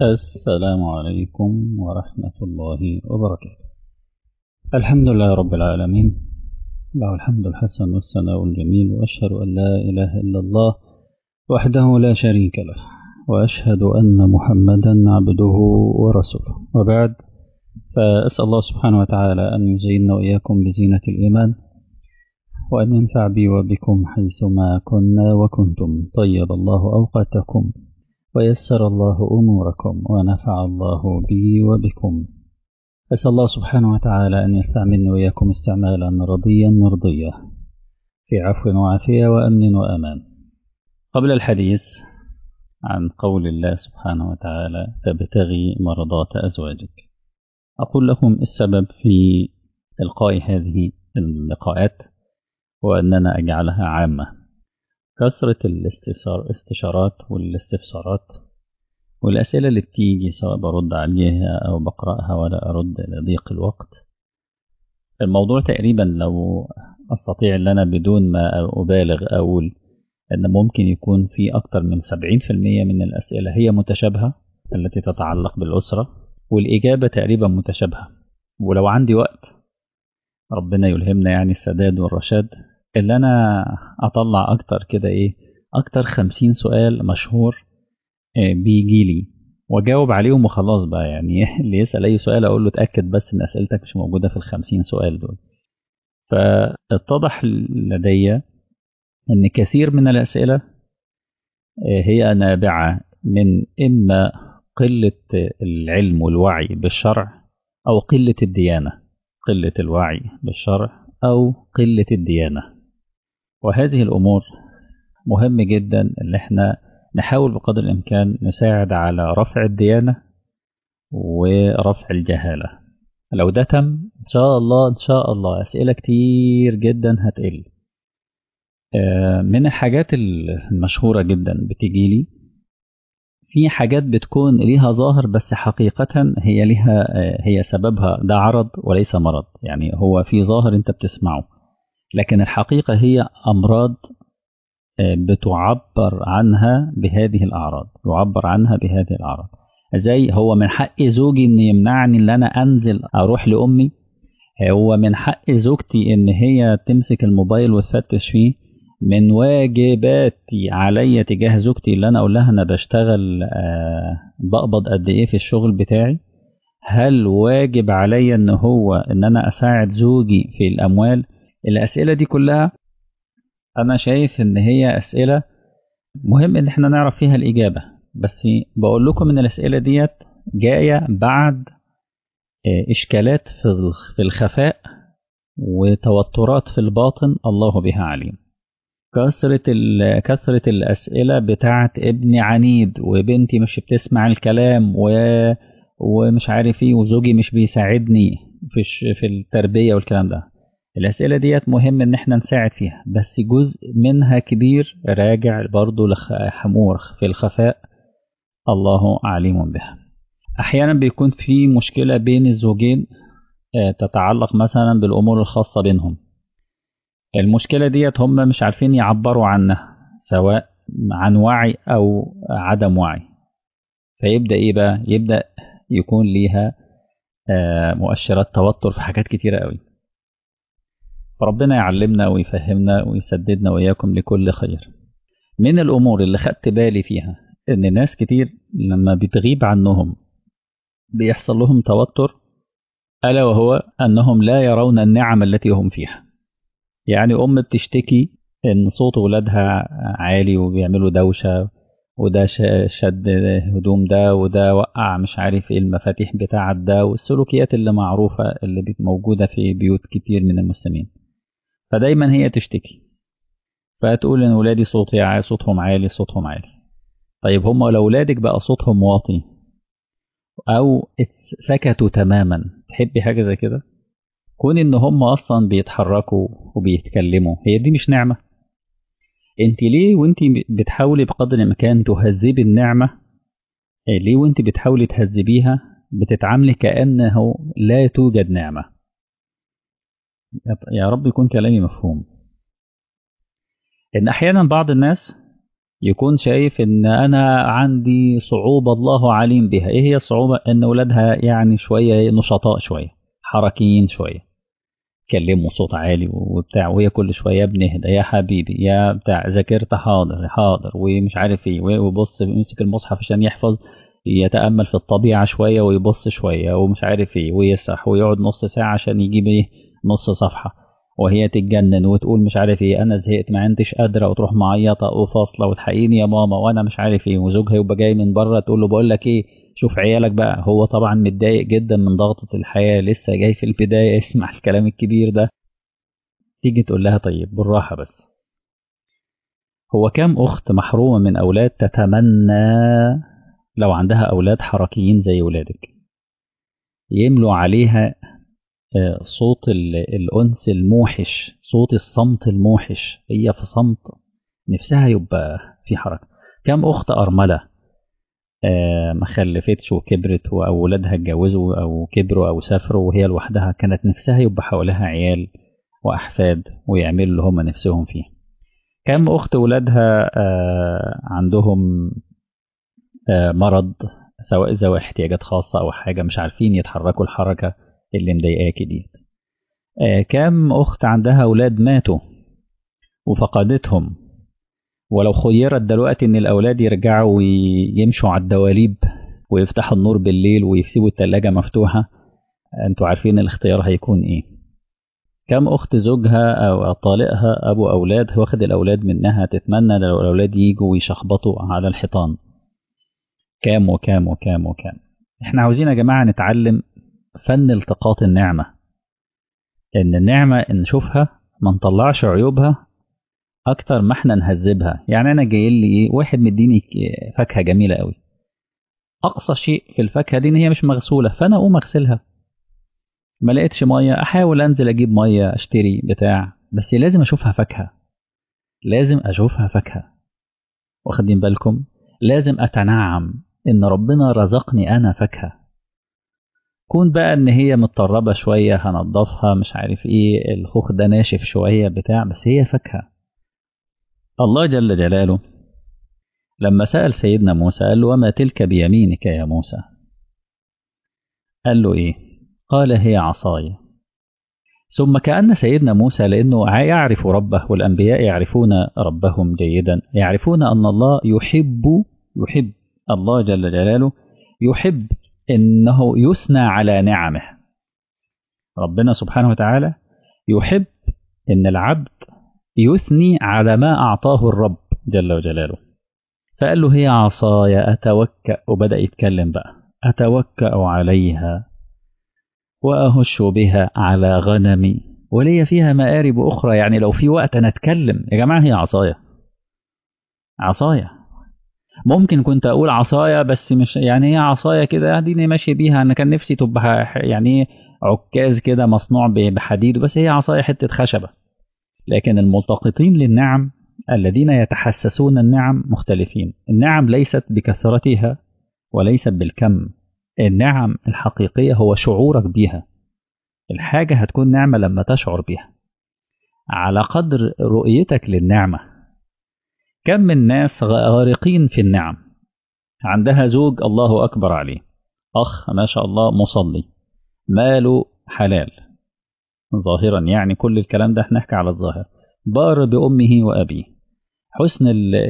السلام عليكم ورحمة الله وبركاته الحمد لله رب العالمين له الحمد الحسن والثناء الجميل وأشهد أن لا إله إلا الله وحده لا شريك له وأشهد أن محمدا عبده ورسوله وبعد فأسأل الله سبحانه وتعالى أن يزيننا وإياكم بزينة الإيمان وأن ينفع بي وبكم حيثما كنا وكنتم طيب الله أوقاتكم ويسر الله أموركم ونفع الله بي وبكم أسأل الله سبحانه وتعالى أن يستعملني وإياكم استعمالا رضيا مرضيا في عفو وعافية وأمن وأمان قبل الحديث عن قول الله سبحانه وتعالى تبتغي مرضات أزواجك أقول لكم السبب في إلقاء هذه اللقاءات وأننا أجعلها عامة كثرة الاستشارات والاستفسارات والأسئلة اللي بتيجي سواء برد عليها أو بقرأها ولا أرد لضيق الوقت الموضوع تقريبا لو أستطيع أن أنا بدون ما أبالغ أقول أن ممكن يكون في أكثر من 70% من الأسئلة هي متشابهة التي تتعلق بالأسرة والإجابة تقريبا متشابهة ولو عندي وقت ربنا يلهمنا يعني السداد والرشاد اللي انا اطلع اكتر كده ايه اكتر خمسين سؤال مشهور بيجي لي واجاوب عليهم وخلاص بقى يعني اللي يسال اي سؤال اقول له اتاكد بس ان اسئلتك مش موجوده في الخمسين سؤال دول فاتضح لدي ان كثير من الاسئله هي نابعه من اما قله العلم والوعي بالشرع او قله الديانه قله الوعي بالشرع او قله الديانه وهذه الأمور مهم جدا ان احنا نحاول بقدر الإمكان نساعد على رفع الديانة ورفع الجهالة لو ده تم إن شاء الله إن شاء الله أسئلة كتير جدا هتقل من الحاجات المشهورة جدا بتجيلي في حاجات بتكون ليها ظاهر بس حقيقة هي ليها هي سببها ده عرض وليس مرض يعني هو في ظاهر انت بتسمعه لكن الحقيقة هي أمراض بتعبر عنها بهذه الأعراض يعبر عنها بهذه الأعراض زي هو من حق زوجي إن يمنعني إن أنا أنزل أروح لأمي هو من حق زوجتي إن هي تمسك الموبايل وتفتش فيه من واجباتي عليا تجاه زوجتي اللي أنا أقول لها أنا بشتغل أه بقبض قد إيه في الشغل بتاعي هل واجب عليا إن هو إن أنا أساعد زوجي في الأموال الأسئلة دي كلها أنا شايف إن هي أسئلة مهم إن إحنا نعرف فيها الإجابة بس بقول لكم إن الأسئلة ديت جاية بعد إشكالات في الخفاء وتوترات في الباطن الله بها عليم كثرة كثرة الأسئلة بتاعت ابني عنيد وبنتي مش بتسمع الكلام و ومش عارف ايه وزوجي مش بيساعدني في في التربية والكلام ده الأسئلة ديت مهم إن احنا نساعد فيها بس جزء منها كبير راجع برضو لحمور في الخفاء الله عليم بها أحيانا بيكون في مشكلة بين الزوجين تتعلق مثلا بالأمور الخاصة بينهم المشكلة ديت هم مش عارفين يعبروا عنها سواء عن وعي أو عدم وعي فيبدأ إيه بقى يبدأ يكون ليها مؤشرات توتر في حاجات كتيرة قوي فربنا يعلمنا ويفهمنا ويسددنا وإياكم لكل خير من الأمور اللي خدت بالي فيها إن ناس كتير لما بتغيب عنهم بيحصل لهم توتر ألا وهو أنهم لا يرون النعم التي هم فيها يعني أم بتشتكي إن صوت ولادها عالي وبيعملوا دوشة وده شد هدوم ده وده وقع مش عارف ايه المفاتيح بتاعت ده والسلوكيات اللي معروفة اللي موجودة في بيوت كتير من المسلمين فدايما هي تشتكي فتقول ان ولادي صوتي عالي صوتهم عالي صوتهم عالي طيب هم لو ولادك بقى صوتهم واطي او سكتوا تماما تحبي حاجه زي كده كون ان هم اصلا بيتحركوا وبيتكلموا هي دي مش نعمه انت ليه وانت بتحاولي بقدر الامكان تهذبي النعمه ليه وانت بتحاولي تهذبيها بتتعاملي كانه لا توجد نعمه يا رب يكون كلامي مفهوم ان احيانا بعض الناس يكون شايف ان انا عندي صعوبة الله عليم بها ايه هي الصعوبة ان اولادها يعني شوية نشطاء شوية حركيين شوية يتكلموا صوت عالي وبتاع وهي كل شوية بنهدى يا حبيبي يا بتاع ذاكرت حاضر حاضر ومش عارف ايه ويبص يمسك المصحف عشان يحفظ يتأمل في الطبيعة شوية ويبص شوية ومش عارف ايه ويسرح ويقعد نص ساعة عشان يجيب ايه نص صفحة وهي تتجنن وتقول مش عارف ايه انا زهقت ما انتش قادره وتروح معيطه وفاصله وتحقيني يا ماما وانا مش عارف ايه وزوجها يبقى جاي من بره تقول له بقول لك ايه شوف عيالك بقى هو طبعا متضايق جدا من ضغطه الحياه لسه جاي في البدايه يسمع الكلام الكبير ده تيجي تقول لها طيب بالراحه بس هو كام اخت محرومه من اولاد تتمنى لو عندها اولاد حركيين زي ولادك يملوا عليها صوت الأنس الموحش صوت الصمت الموحش هي في صمت نفسها يبقى في حركة كم أخت أرملة ما خلفتش وكبرت وأولادها اتجوزوا أو كبروا أو سافروا وهي لوحدها كانت نفسها يبقى حواليها عيال وأحفاد ويعملوا اللي هم نفسهم فيه كم أخت ولادها عندهم مرض سواء ذوي احتياجات خاصة أو حاجة مش عارفين يتحركوا الحركة اللي مضايقاكي دي آه كم أخت عندها أولاد ماتوا وفقدتهم ولو خيرت دلوقتي إن الأولاد يرجعوا ويمشوا على الدواليب ويفتحوا النور بالليل ويسيبوا التلاجة مفتوحة أنتوا عارفين الاختيار هيكون إيه كم أخت زوجها أو طالقها أبو أولاد واخد الأولاد منها تتمنى لو الأولاد يجوا ويشخبطوا على الحيطان كام وكام وكام وكام احنا عاوزين يا جماعة نتعلم فن التقاط النعمة إن النعمة نشوفها ما نطلعش عيوبها أكتر ما احنا نهذبها يعني أنا جاي لي إيه واحد مديني فاكهة جميلة قوي أقصى شيء في الفاكهة دي إن هي مش مغسولة فأنا أقوم أغسلها ما لقيتش مية أحاول أنزل أجيب مية أشتري بتاع بس لازم أشوفها فاكهة لازم أشوفها فاكهة واخدين بالكم لازم أتنعم إن ربنا رزقني أنا فاكهة كون بقى ان هي متطربة شوية هنضفها مش عارف ايه الخوخ ده ناشف شوية بتاع بس هي فاكهة الله جل جلاله لما سأل سيدنا موسى قال له وما تلك بيمينك يا موسى قال له ايه قال هي عصاي ثم كأن سيدنا موسى لأنه يعرف ربه والأنبياء يعرفون ربهم جيدا يعرفون أن الله يحب يحب الله جل جلاله يحب انه يثنى على نعمه ربنا سبحانه وتعالى يحب ان العبد يثني على ما اعطاه الرب جل وجلاله فقال له هي عصاي اتوكا وبدا يتكلم بقى اتوكا عليها واهش بها على غنمي ولي فيها مآرب اخرى يعني لو في وقت انا اتكلم يا جماعه هي عصايه عصايه ممكن كنت اقول عصايه بس مش يعني هي عصايه كده اديني ماشي بيها انا كان نفسي تبقى يعني عكاز كده مصنوع بحديد بس هي عصايه حته خشبه لكن الملتقطين للنعم الذين يتحسسون النعم مختلفين النعم ليست بكثرتها وليست بالكم النعم الحقيقيه هو شعورك بيها الحاجه هتكون نعمه لما تشعر بيها على قدر رؤيتك للنعمه كم من ناس غارقين في النعم عندها زوج الله أكبر عليه أخ ما شاء الله مصلي ماله حلال ظاهرا يعني كل الكلام ده نحكي على الظاهر بار بأمه وأبيه حسن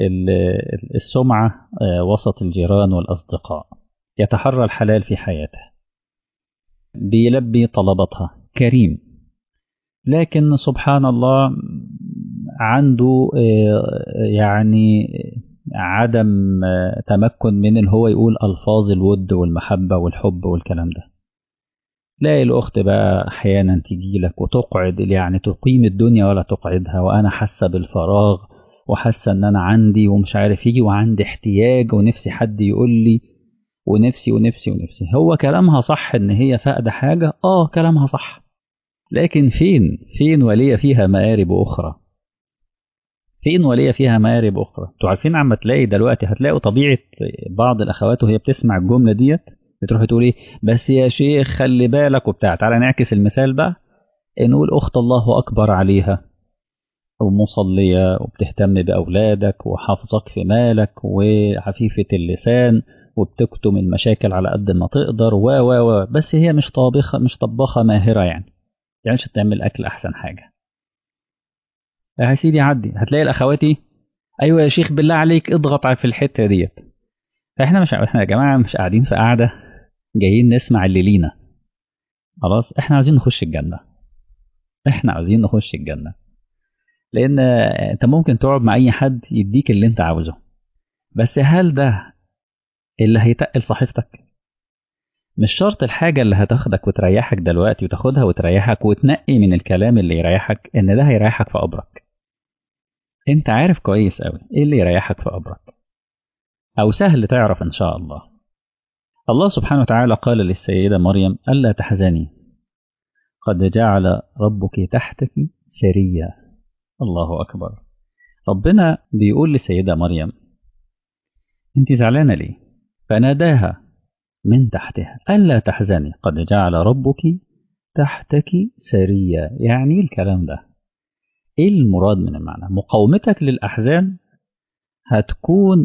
السمعة وسط الجيران والأصدقاء يتحرى الحلال في حياته بيلبي طلباتها كريم لكن سبحان الله عنده يعني عدم تمكن من ان هو يقول الفاظ الود والمحبه والحب والكلام ده تلاقي الاخت بقى احيانا تجي لك وتقعد يعني تقيم الدنيا ولا تقعدها وانا حاسه بالفراغ وحاسه ان انا عندي ومش عارف يجي وعندي احتياج ونفسي حد يقول لي ونفسي ونفسي ونفسي هو كلامها صح ان هي فاقده حاجه اه كلامها صح لكن فين فين ولي فيها مآرب أخرى فين ولي فيها مآرب أخرى انتوا عارفين عم تلاقي دلوقتي هتلاقوا طبيعة بعض الأخوات وهي بتسمع الجملة ديت بتروح تقول ايه بس يا شيخ خلي بالك وبتاع تعالى نعكس المثال بقى نقول أخت الله أكبر عليها ومصلية وبتهتم بأولادك وحافظك في مالك وعفيفة اللسان وبتكتم المشاكل على قد ما تقدر و و و بس هي مش طابخة مش طباخة ماهرة يعني يعني مش تعمل أكل أحسن حاجة يا سيدي عدي هتلاقي الأخواتي أيوة يا شيخ بالله عليك اضغط في الحتة ديت احنا مش احنا يا جماعة مش قاعدين في قاعدة جايين نسمع اللي لينا خلاص احنا عايزين نخش الجنة احنا عايزين نخش الجنة لان انت ممكن تقعد مع اي حد يديك اللي انت عاوزه بس هل ده اللي هيتقل صحيفتك مش شرط الحاجة اللي هتاخدك وتريحك دلوقتي وتاخدها وتريحك وتنقي من الكلام اللي يريحك ان ده هيريحك في قبرك انت عارف كويس قوي ايه اللي يريحك في قبرك او سهل تعرف ان شاء الله الله سبحانه وتعالى قال للسيدة مريم ألا تحزني قد جعل ربك تحتك سريا الله أكبر ربنا بيقول للسيدة مريم أنت زعلانة ليه فناداها من تحتها ألا تحزني قد جعل ربك تحتك سريا يعني الكلام ده إيه المراد من المعنى مقاومتك للأحزان هتكون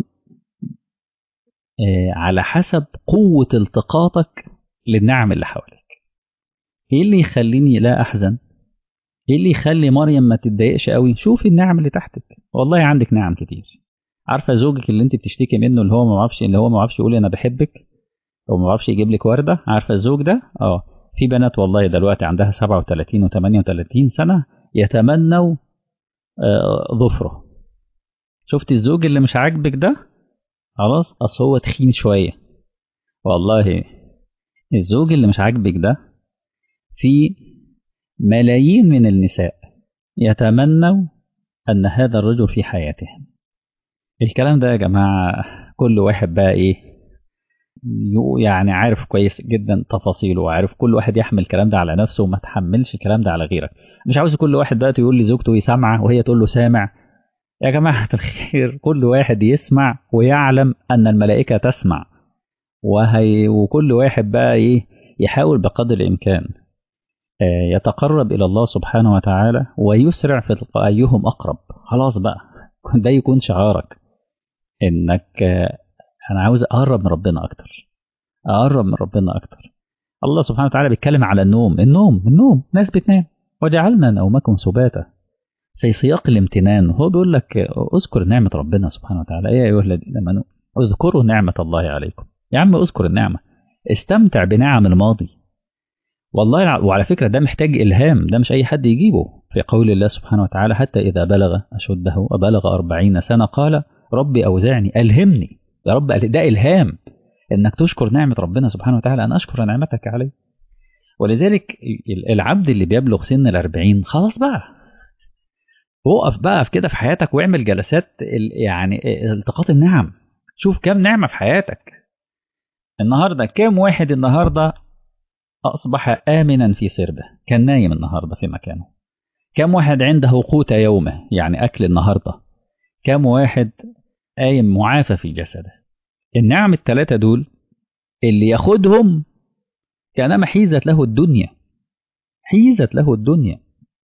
على حسب قوة التقاطك للنعم اللي حواليك ايه اللي يخليني لا احزن ايه اللي يخلي مريم ما تتضايقش قوي شوفي النعم اللي تحتك والله عندك نعم كتير عارفه زوجك اللي انت بتشتكي منه اللي هو ما بعرفش اللي هو ما بعرفش يقول انا بحبك او ما بعرفش يجيب لك ورده عارفه الزوج ده اه في بنات والله دلوقتي عندها 37 و38 سنه يتمنوا آه ظفره شفت الزوج اللي مش عاجبك ده خلاص اصل هو تخين شويه والله الزوج اللي مش عاجبك ده في ملايين من النساء يتمنوا ان هذا الرجل في حياتهم الكلام ده يا جماعه كل واحد بقى ايه يعني عارف كويس جدا تفاصيله وعارف كل واحد يحمل الكلام ده على نفسه وما تحملش الكلام ده على غيرك مش عاوز كل واحد بقى يقول لزوجته سامعه وهي تقول له سامع يا جماعة الخير كل واحد يسمع ويعلم أن الملائكة تسمع وهي وكل واحد بقى إيه يحاول بقدر الإمكان يتقرب إلى الله سبحانه وتعالى ويسرع في أيهم أقرب خلاص بقى ده يكون شعارك إنك أنا عاوز أقرب من ربنا أكتر أقرب من ربنا أكتر الله سبحانه وتعالى بيتكلم على النوم النوم النوم ناس بتنام وجعلنا نومكم سباتا في سياق الامتنان هو بيقول لك اذكر نعمة ربنا سبحانه وتعالى يا أيها الذين آمنوا اذكروا نعمة الله عليكم يا عم اذكر النعمة استمتع بنعم الماضي والله وعلى فكرة ده محتاج إلهام ده مش أي حد يجيبه في قول الله سبحانه وتعالى حتى إذا بلغ أشده وبلغ أربعين سنة قال ربي أوزعني ألهمني يا رب ده إلهام إنك تشكر نعمة ربنا سبحانه وتعالى أن أشكر نعمتك علي ولذلك العبد اللي بيبلغ سن الأربعين خلاص بقى وقف بقى في كده في حياتك واعمل جلسات يعني التقاط النعم شوف كم نعمة في حياتك النهاردة كم واحد النهاردة أصبح آمنا في سربه كان نايم النهاردة في مكانه كم واحد عنده قوت يومه يعني أكل النهاردة كم واحد قايم معافى في جسده النعم الثلاثة دول اللي ياخدهم كانما حيزت له الدنيا حيزت له الدنيا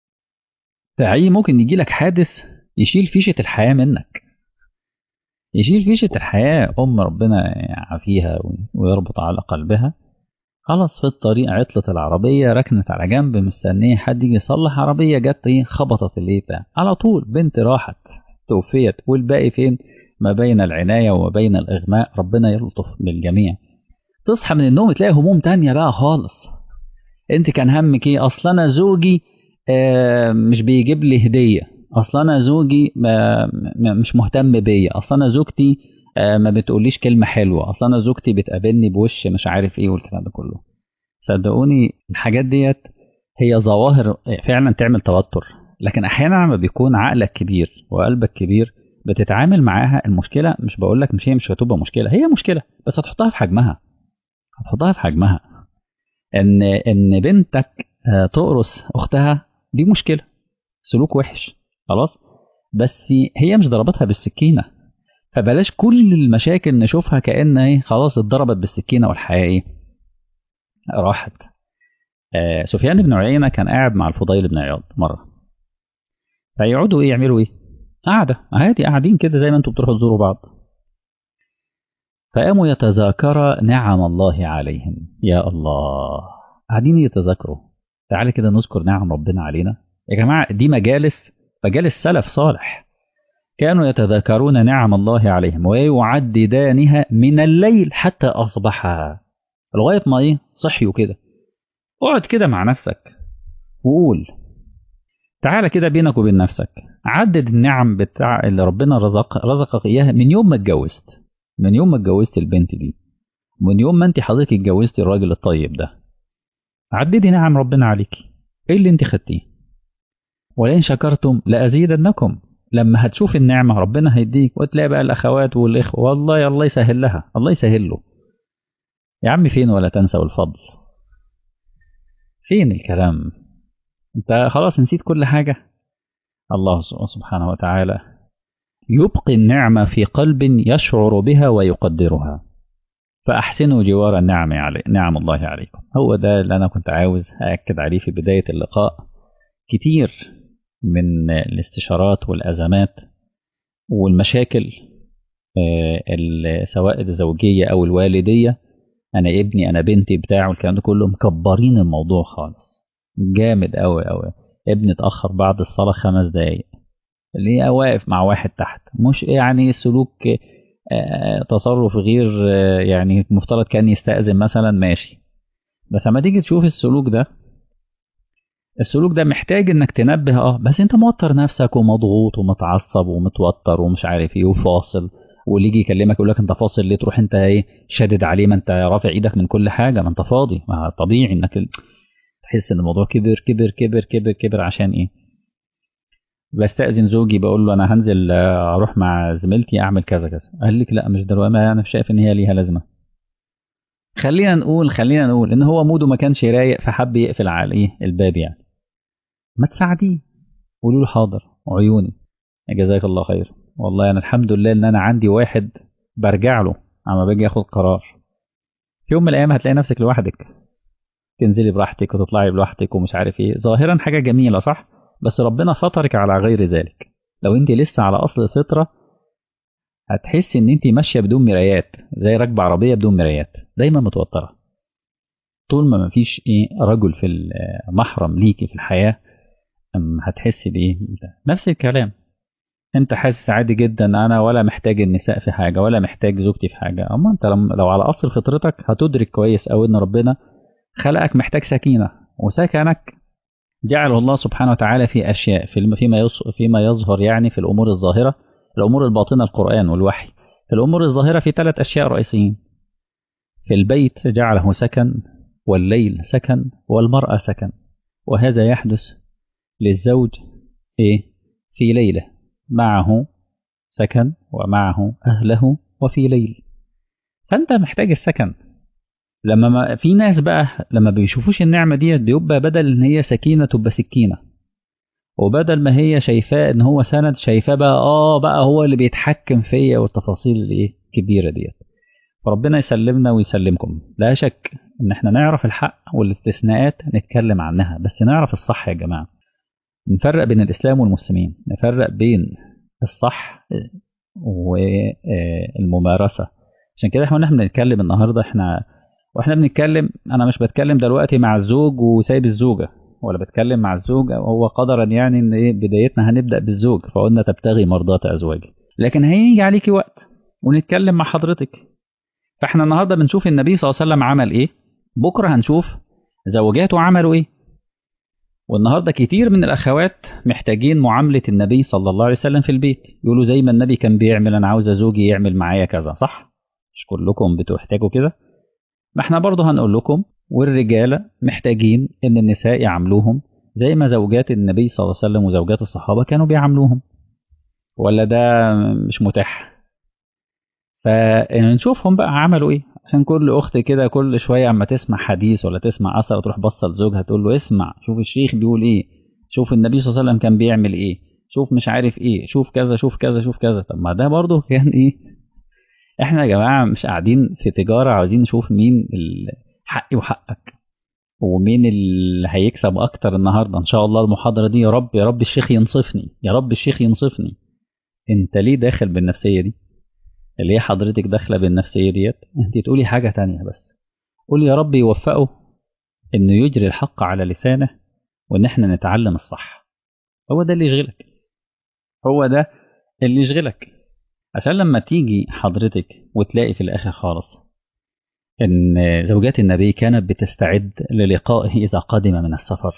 فعي ممكن يجي لك حادث يشيل فيشة الحياة منك يشيل فيشة الحياة أم ربنا يعافيها ويربط على قلبها خلاص في الطريق عطلت العربية ركنت على جنب مستنية حد يجي يصلح عربية جت ايه خبطت اللي بتاع على طول بنت راحت توفيت والباقي فين ما بين العناية وما بين الإغماء ربنا يلطف بالجميع تصحى من النوم تلاقي هموم تانية بقى خالص انت كان همك ايه اصل انا زوجي آه مش بيجيب لي هدية اصل انا زوجي آه مش مهتم بيا اصل انا زوجتي آه ما بتقوليش كلمة حلوة اصل انا زوجتي بتقابلني بوش مش عارف ايه والكلام ده كله صدقوني الحاجات ديت هي ظواهر فعلا تعمل توتر لكن احيانا لما بيكون عقلك كبير وقلبك كبير بتتعامل معاها المشكله مش بقول لك مش هي مش هتبقى مشكله هي مشكله بس هتحطها في حجمها هتحطها في حجمها ان ان بنتك تقرص اختها دي مشكله سلوك وحش خلاص بس هي مش ضربتها بالسكينه فبلاش كل المشاكل نشوفها كأن ايه خلاص اتضربت بالسكينه والحياه ايه راحت آه سفيان بن عيينه كان قاعد مع الفضيل بن عياض مره فيقعدوا ايه يعملوا ايه قاعدة عادي قاعدين كده زي ما انتوا بتروحوا تزوروا بعض فقاموا يتذاكر نعم الله عليهم يا الله قاعدين يتذاكروا تعالى كده نذكر نعم ربنا علينا يا جماعة دي مجالس مجالس سلف صالح كانوا يتذاكرون نعم الله عليهم ويعددانها من الليل حتى أصبحا لغاية ما إيه صحيوا كده اقعد كده مع نفسك وقول تعالى كده بينك وبين نفسك عدد النعم بتاع اللي ربنا رزق رزقك إياها من يوم ما اتجوزت من يوم ما اتجوزت البنت دي من يوم ما انت حضرتك اتجوزتي الراجل الطيب ده عددي نعم ربنا عليكي ايه اللي انت خدتيه ولئن شكرتم لأزيدنكم لما هتشوف النعمة ربنا هيديك وتلاقي بقى الأخوات والإخوة والله الله يسهل لها الله يسهل له يا عم فين ولا تنسوا الفضل فين الكلام انت خلاص نسيت كل حاجة الله سبحانه وتعالى يبقي النعمة في قلب يشعر بها ويقدرها فأحسنوا جوار النعم علي نعم الله عليكم هو ده اللي أنا كنت عاوز أأكد عليه في بداية اللقاء كتير من الاستشارات والأزمات والمشاكل سواء الزوجية أو الوالدية أنا ابني أنا بنتي بتاعه الكلام ده كله مكبرين الموضوع خالص جامد أوي أوي ابني اتأخر بعد الصلاة خمس دقايق اللي واقف مع واحد تحت مش يعني سلوك تصرف غير يعني المفترض كان يستأذن مثلا ماشي بس لما تيجي تشوف السلوك ده السلوك ده محتاج انك تنبه اه بس انت موتر نفسك ومضغوط ومتعصب ومتوتر ومش عارف ايه وفاصل واللي يجي يكلمك يقول لك انت فاصل ليه تروح انت ايه شادد عليه ما انت رافع ايدك من كل حاجه ما انت فاضي ما طبيعي انك تحس ان الموضوع كبر كبر كبر كبر كبر عشان ايه بستأذن زوجي بقول له انا هنزل اروح مع زميلتي اعمل كذا كذا قال لك لا مش دلوقتي انا شايف ان هي ليها لازمه خلينا نقول خلينا نقول ان هو موده ما كانش رايق فحب يقفل عليه الباب يعني ما تساعديه قولوا له حاضر عيوني جزاك الله خير والله انا الحمد لله ان انا عندي واحد برجع له اما باجي اخد قرار في يوم من الايام هتلاقي نفسك لوحدك تنزلي براحتك وتطلعي لوحدك ومش عارف ايه ظاهرا حاجه جميله صح بس ربنا فطرك على غير ذلك لو انت لسه على اصل الفطره هتحسي ان انت ماشيه بدون مرايات زي راكبه عربيه بدون مرايات دايما متوتره طول ما مفيش ايه رجل في المحرم ليكي في الحياه هتحسي بايه نفس الكلام انت حاسس عادي جدا انا ولا محتاج النساء في حاجه ولا محتاج زوجتي في حاجه اما انت لو على اصل فطرتك هتدرك كويس قوي ان ربنا خلقك محتاج سكينه وسكنك جعله الله سبحانه وتعالى في اشياء في فيما فيما يظهر يعني في الامور الظاهره الامور الباطنه القران والوحي في الامور الظاهره في ثلاث اشياء رئيسيين في البيت جعله سكن والليل سكن والمراه سكن وهذا يحدث للزوج ايه في ليله معه سكن ومعه اهله وفي ليل فانت محتاج السكن لما ما في ناس بقى لما بيشوفوش النعمه ديت بيبقى بدل ان هي سكينه تبقى سكينه وبدل ما هي شايفاه ان هو سند شايفاه بقى اه بقى هو اللي بيتحكم فيا والتفاصيل الايه الكبيره ديت فربنا يسلمنا ويسلمكم لا شك ان احنا نعرف الحق والاستثناءات نتكلم عنها بس نعرف الصح يا جماعه نفرق بين الاسلام والمسلمين نفرق بين الصح والممارسه عشان كده احنا بنتكلم النهارده احنا واحنا بنتكلم انا مش بتكلم دلوقتي مع الزوج وسايب الزوجه ولا بتكلم مع الزوج هو قدرا يعني ان ايه بدايتنا هنبدا بالزوج فقلنا تبتغي مرضات ازواجك لكن هيجي عليكي وقت ونتكلم مع حضرتك فاحنا النهارده بنشوف النبي صلى الله عليه وسلم عمل ايه بكره هنشوف زوجاته عملوا ايه والنهارده كتير من الاخوات محتاجين معامله النبي صلى الله عليه وسلم في البيت يقولوا زي ما النبي كان بيعمل انا عاوزه زوجي يعمل معايا كذا صح مش كلكم بتحتاجوا كده ما احنا برضه هنقول لكم والرجالة محتاجين ان النساء يعاملوهم زي ما زوجات النبي صلى الله عليه وسلم وزوجات الصحابة كانوا بيعاملوهم ولا ده مش متاح فنشوفهم بقى عملوا ايه عشان كل اخت كده كل شوية اما تسمع حديث ولا تسمع اثر تروح بصة لزوجها تقول له اسمع شوف الشيخ بيقول ايه شوف النبي صلى الله عليه وسلم كان بيعمل ايه شوف مش عارف ايه شوف كذا شوف كذا شوف كذا طب ما ده برضه كان ايه احنا يا جماعة مش قاعدين في تجارة عاوزين نشوف مين حقي وحقك ومين اللي هيكسب اكتر النهارده ان شاء الله المحاضره دي يا رب يا رب الشيخ ينصفني يا رب الشيخ ينصفني انت ليه داخل بالنفسيه دي ليه حضرتك داخله بالنفسيه ديت انت تقولي حاجه تانية بس قولي يا رب يوفقه انه يجري الحق على لسانه وان احنا نتعلم الصح هو ده اللي يشغلك هو ده اللي يشغلك عشان لما تيجي حضرتك وتلاقي في الاخر خالص ان زوجات النبي كانت بتستعد للقائه اذا قدم من السفر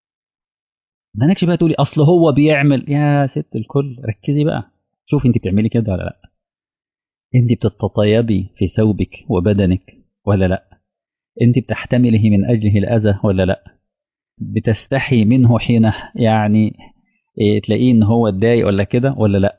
ما انكش بقى تقولي اصل هو بيعمل يا ست الكل ركزي بقى شوفي انت بتعملي كده ولا لا انت بتتطيبي في ثوبك وبدنك ولا لا انت بتحتمله من اجله الاذى ولا لا بتستحي منه حين يعني إيه تلاقيه ان هو اتضايق ولا كده ولا لا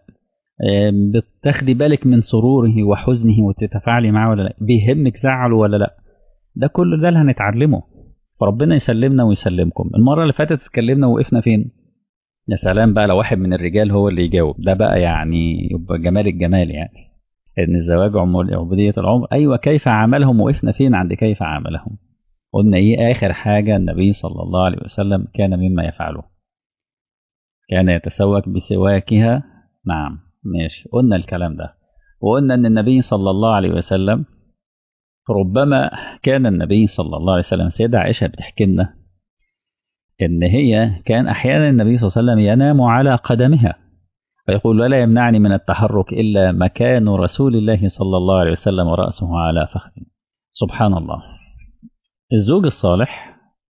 بتاخدي بالك من سروره وحزنه وتتفاعلي معاه ولا لا بيهمك زعله ولا لا ده كل ده اللي هنتعلمه فربنا يسلمنا ويسلمكم المرة اللي فاتت اتكلمنا وقفنا فين يا سلام بقى لو واحد من الرجال هو اللي يجاوب ده بقى يعني يبقى جمال الجمال يعني ان الزواج عبودية العمر ايوه كيف عاملهم وقفنا فين عند كيف عاملهم قلنا ايه اخر حاجة النبي صلى الله عليه وسلم كان مما يفعله كان يتسوك بسواكها نعم ماشي قلنا الكلام ده وقلنا ان النبي صلى الله عليه وسلم ربما كان النبي صلى الله عليه وسلم سيدة عائشة بتحكي لنا ان هي كان احيانا النبي صلى الله عليه وسلم ينام على قدمها فيقول ولا يمنعني من التحرك الا مكان رسول الله صلى الله عليه وسلم ورأسه على فخذه سبحان الله الزوج الصالح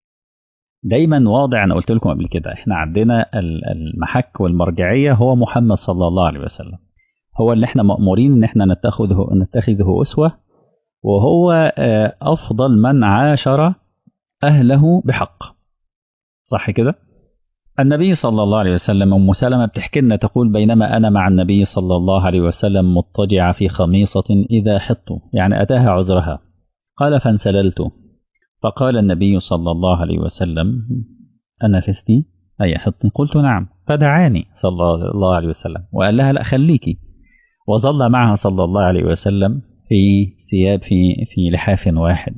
دايما واضع انا قلت لكم قبل كده احنا عندنا المحك والمرجعيه هو محمد صلى الله عليه وسلم هو اللي احنا مأمورين ان احنا نتخذه نتخذه اسوه وهو افضل من عاشر اهله بحق صح كده النبي صلى الله عليه وسلم ام سلمة بتحكي لنا تقول بينما انا مع النبي صلى الله عليه وسلم مضطجعه في خميصه اذا حط يعني اتاها عذرها قال فانسللت فقال النبي صلى الله عليه وسلم أنفستي أي حطني قلت نعم فدعاني صلى الله عليه وسلم وقال لها لا خليكي وظل معها صلى الله عليه وسلم في ثياب في في لحاف واحد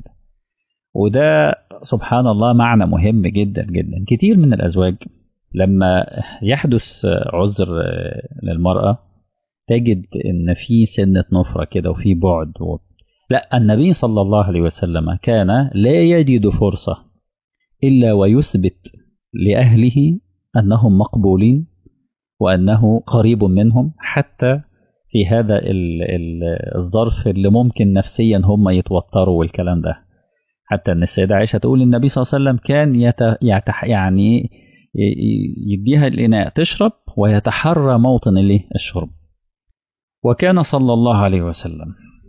وده سبحان الله معنى مهم جدا جدا كتير من الأزواج لما يحدث عذر للمرأة تجد إن في سنة نفرة كده وفي بعد لا النبي صلى الله عليه وسلم كان لا يجد فرصة إلا ويثبت لأهله أنهم مقبولين وأنه قريب منهم حتى في هذا الظرف اللي ممكن نفسيا هم يتوتروا والكلام ده حتى أن السيدة عائشة تقول النبي صلى الله عليه وسلم كان يت... يتح... يعني يديها الإناء تشرب ويتحرى موطن الشرب وكان صلى الله عليه وسلم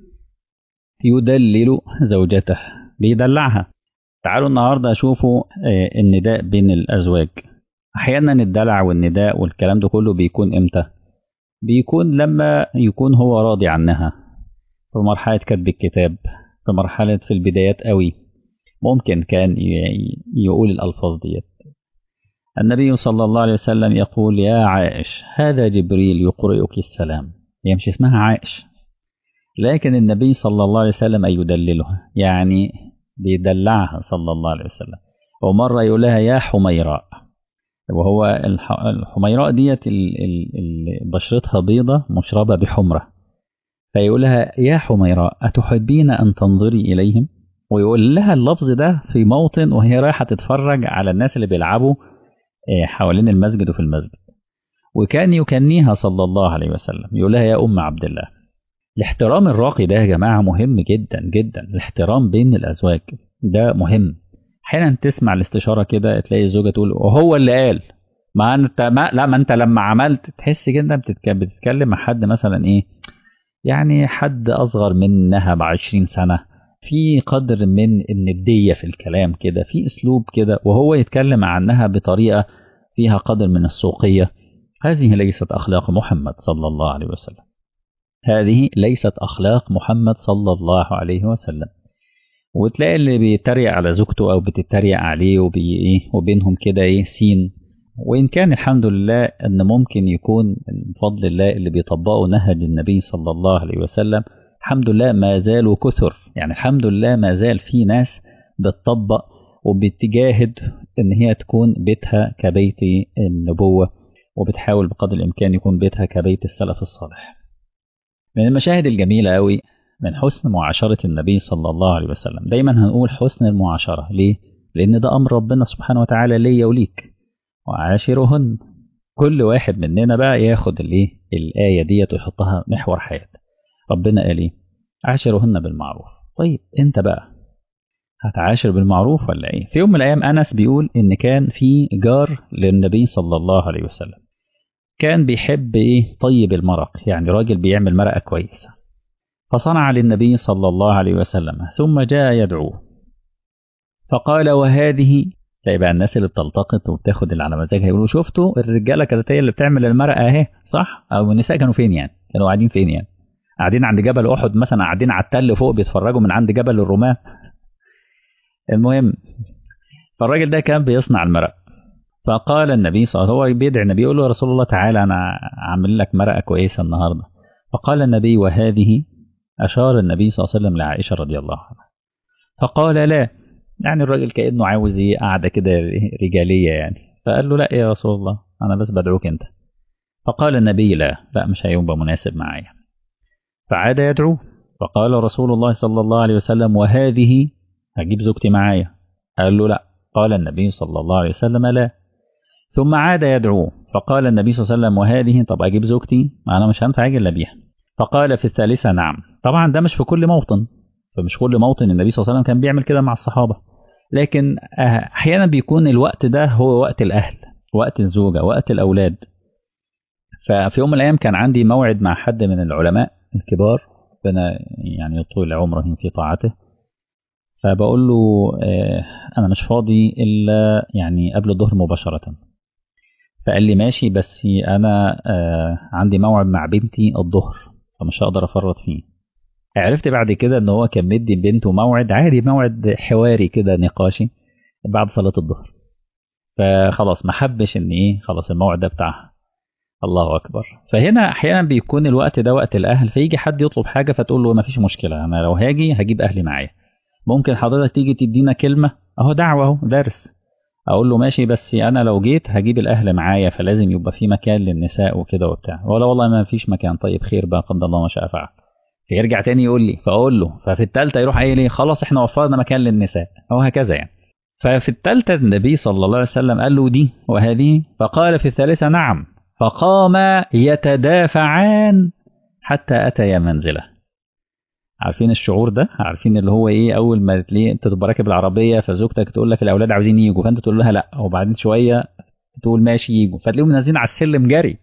يدلل زوجته بيدلعها تعالوا النهارده شوفوا النداء بين الازواج احيانا الدلع والنداء والكلام ده كله بيكون امتى بيكون لما يكون هو راضي عنها في مرحله كتب الكتاب في مرحله في البدايات قوي ممكن كان يقول الالفاظ ديت النبي صلى الله عليه وسلم يقول يا عائش هذا جبريل يقرئك السلام هي مش اسمها عائش لكن النبي صلى الله عليه وسلم يدللها يعني بيدلعها صلى الله عليه وسلم ومرة يقول لها يا حميراء وهو الحميراء ديت بشرتها بيضة مشربة بحمرة فيقول لها يا حميراء أتحبين أن تنظري إليهم ويقول لها اللفظ ده في موطن وهي رايحة تتفرج على الناس اللي بيلعبوا حوالين المسجد وفي المسجد وكان يكنيها صلى الله عليه وسلم يقول لها يا أم عبد الله الاحترام الراقي ده يا جماعة مهم جدا جدا الاحترام بين الأزواج ده مهم احيانا تسمع الاستشارة كده تلاقي الزوجة تقول وهو اللي قال ما انت ما لا ما انت لما عملت تحس كده بتتكلم مع حد مثلا ايه يعني حد اصغر منها بعشرين سنة في قدر من الندية في الكلام كده في اسلوب كده وهو يتكلم عنها بطريقة فيها قدر من السوقية هذه ليست اخلاق محمد صلى الله عليه وسلم هذه ليست أخلاق محمد صلى الله عليه وسلم وتلاقي اللي بيتريق على زوجته أو بتتريق عليه وبي إيه وبينهم كده إيه سين وإن كان الحمد لله أن ممكن يكون بفضل الله اللي بيطبقوا نهج النبي صلى الله عليه وسلم الحمد لله ما زالوا كثر يعني الحمد لله ما زال في ناس بتطبق وبتجاهد ان هي تكون بيتها كبيت النبوة وبتحاول بقدر الامكان يكون بيتها كبيت السلف الصالح من المشاهد الجميلة قوي من حسن معاشرة النبي صلى الله عليه وسلم دايما هنقول حسن المعاشرة ليه؟ لأن ده أمر ربنا سبحانه وتعالى ليا وليك وعاشرهن كل واحد مننا بقى ياخد الايه الآية ديت ويحطها محور حياته ربنا قال ايه عاشرهن بالمعروف طيب انت بقى هتعاشر بالمعروف ولا ايه في يوم من الايام انس بيقول ان كان في جار للنبي صلى الله عليه وسلم كان بيحب ايه طيب المرق يعني راجل بيعمل مرقه كويسه فصنع للنبي صلى الله عليه وسلم ثم جاء يدعوه فقال وهذه تلاقي بقى الناس اللي بتلتقط وبتاخد اللي على مزاجها يقولوا شفتوا الرجاله كانت هي اللي بتعمل المرقه اهي صح او النساء كانوا فين يعني كانوا قاعدين فين يعني قاعدين عند جبل احد مثلا قاعدين على التل فوق بيتفرجوا من عند جبل الرومان المهم فالراجل ده كان بيصنع المرق فقال النبي صلى الله عليه وسلم هو بيدعي النبي يقول له يا رسول الله تعالى انا عامل لك مرقه كويسه النهارده فقال النبي وهذه اشار النبي صلى الله عليه وسلم لعائشه رضي الله عنها فقال لا يعني الراجل كانه عاوز ايه قاعده كده رجاليه يعني فقال له لا يا رسول الله انا بس بدعوك انت فقال النبي لا لا مش هيبقى مناسب معايا فعاد يدعو فقال رسول الله صلى الله عليه وسلم وهذه هجيب زوجتي معايا قال له لا قال النبي صلى الله عليه وسلم لا ثم عاد يدعوه فقال النبي صلى الله عليه وسلم وهذه طب اجيب زوجتي ما انا مش هينفع اجي الا بيها فقال في الثالثه نعم طبعا ده مش في كل موطن فمش كل موطن النبي صلى الله عليه وسلم كان بيعمل كده مع الصحابه لكن احيانا بيكون الوقت ده هو وقت الاهل وقت الزوجه وقت الاولاد ففي يوم من الايام كان عندي موعد مع حد من العلماء الكبار ربنا يعني يطول عمرهم في طاعته فبقول له انا مش فاضي الا يعني قبل الظهر مباشره فقال لي ماشي بس انا عندي موعد مع بنتي الظهر فمش هقدر افرط فيه عرفت بعد كده ان هو كان مدي بنته موعد عادي موعد حواري كده نقاشي بعد صلاه الظهر فخلاص ما حبش ان ايه خلاص الموعد ده بتاعها الله اكبر فهنا احيانا بيكون الوقت ده وقت الاهل فيجي حد يطلب حاجه فتقول له ما فيش مشكله انا لو هاجي هجيب اهلي معايا ممكن حضرتك تيجي تدينا كلمه اهو دعوه اهو درس اقول له ماشي بس انا لو جيت هجيب الاهل معايا فلازم يبقى في مكان للنساء وكده وبتاع ولا والله ما فيش مكان طيب خير بقى قدر الله ما شاء فعل فيرجع تاني يقول لي فاقول له ففي الثالثه يروح قايل لي خلاص احنا وفرنا مكان للنساء او هكذا يعني ففي الثالثه النبي صلى الله عليه وسلم قال له دي وهذه فقال في الثالثه نعم فقام يتدافعان حتى اتيا منزله عارفين الشعور ده عارفين اللي هو ايه اول ما تلاقي انت تبقى راكب العربيه فزوجتك تقول لك الاولاد عاوزين يجوا فانت تقول لها لا وبعدين شويه تقول ماشي يجوا فتلاقيهم نازلين على السلم جري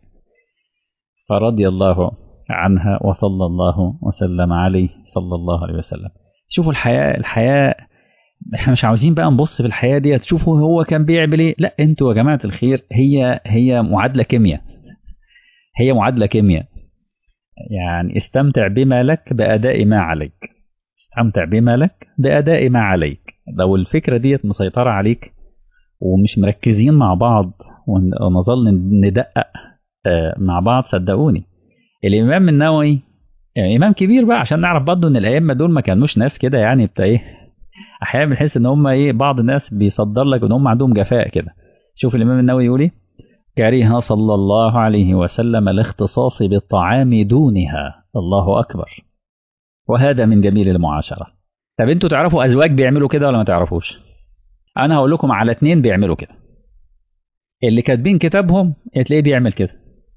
فرضي الله عنها وصلى الله وسلم عليه صلى الله عليه وسلم شوفوا الحياه الحياه احنا مش عاوزين بقى نبص في الحياه دي تشوفوا هو كان بيعمل ايه لا انتوا يا جماعه الخير هي هي معادله كيمياء هي معادله كيمياء يعني استمتع بما لك بأداء ما عليك استمتع بما لك بأداء ما عليك لو الفكرة ديت مسيطرة عليك ومش مركزين مع بعض ونظل ندقق مع بعض صدقوني الإمام النووي يعني إمام كبير بقى عشان نعرف برضه إن الأئمة دول ما كانوش ناس كده يعني بتاع إيه أحيانا بنحس إن هم إيه بعض الناس بيصدر لك إن هم عندهم جفاء كده شوف الإمام النووي يقول إيه كره صلى الله عليه وسلم الاختصاص بالطعام دونها الله أكبر وهذا من جميل المعاشرة طب انتوا تعرفوا أزواج بيعملوا كده ولا ما تعرفوش أنا هقول لكم على اتنين بيعملوا كده اللي كاتبين كتابهم تلاقيه بيعمل كده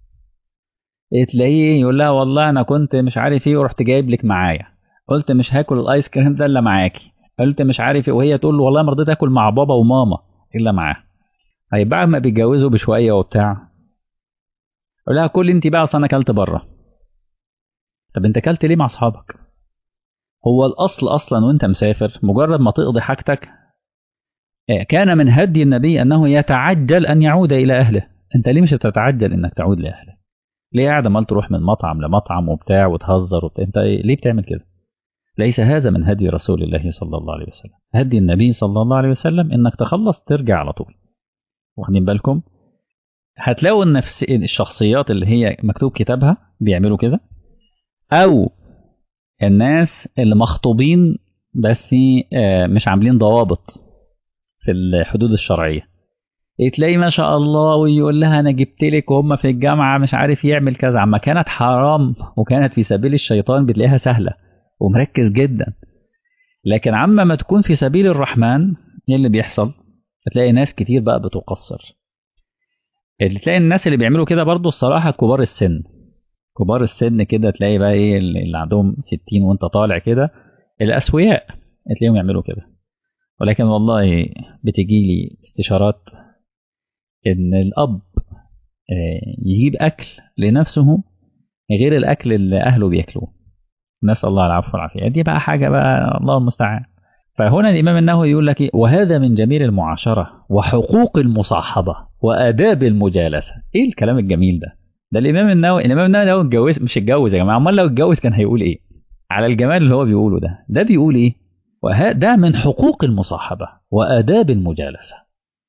تلاقيه يقول لها والله أنا كنت مش عارف إيه ورحت جايب لك معايا قلت مش هاكل الآيس كريم ده إلا معاكي قلت مش عارف إيه وهي تقول له والله ما رضيت آكل مع بابا وماما إلا معاه طيب بعد ما بيتجوزوا بشويه وبتاع يقول لها كل انت بقى اصل انا اكلت بره طب انت اكلت ليه مع اصحابك هو الاصل اصلا وانت مسافر مجرد ما تقضي حاجتك كان من هدي النبي انه يتعجل ان يعود الى اهله انت ليه مش هتتعجل انك تعود لاهلك ليه قاعد عمال تروح من مطعم لمطعم وبتاع وتهزر وبتاع. انت ليه بتعمل كده ليس هذا من هدي رسول الله صلى الله عليه وسلم هدي النبي صلى الله عليه وسلم انك تخلص ترجع على طول واخدين بالكم هتلاقوا النفس الشخصيات اللي هي مكتوب كتابها بيعملوا كده او الناس اللي مخطوبين بس مش عاملين ضوابط في الحدود الشرعيه تلاقي ما شاء الله ويقول لها انا جبت لك وهم في الجامعه مش عارف يعمل كذا اما كانت حرام وكانت في سبيل الشيطان بتلاقيها سهله ومركز جدا لكن عما ما تكون في سبيل الرحمن ايه اللي بيحصل هتلاقي ناس كتير بقى بتقصر اللي تلاقي الناس اللي بيعملوا كده برضو الصراحه كبار السن كبار السن كده تلاقي بقى ايه اللي عندهم 60 وانت طالع كده الاسوياء تلاقيهم يعملوا كده ولكن والله بتجي لي استشارات ان الاب يجيب اكل لنفسه غير الاكل اللي اهله بياكلوه نسال الله العفو والعافيه دي بقى حاجه بقى الله المستعان فهنا الامام النووي يقول لك وهذا من جميل المعاشره وحقوق المصاحبه واداب المجالسه ايه الكلام الجميل ده ده الامام النووي الامام النووي لو اتجوز مش اتجوز يا جماعه امال لو اتجوز كان هيقول ايه على الجمال اللي هو بيقوله ده ده بيقول ايه ده من حقوق المصاحبه واداب المجالسه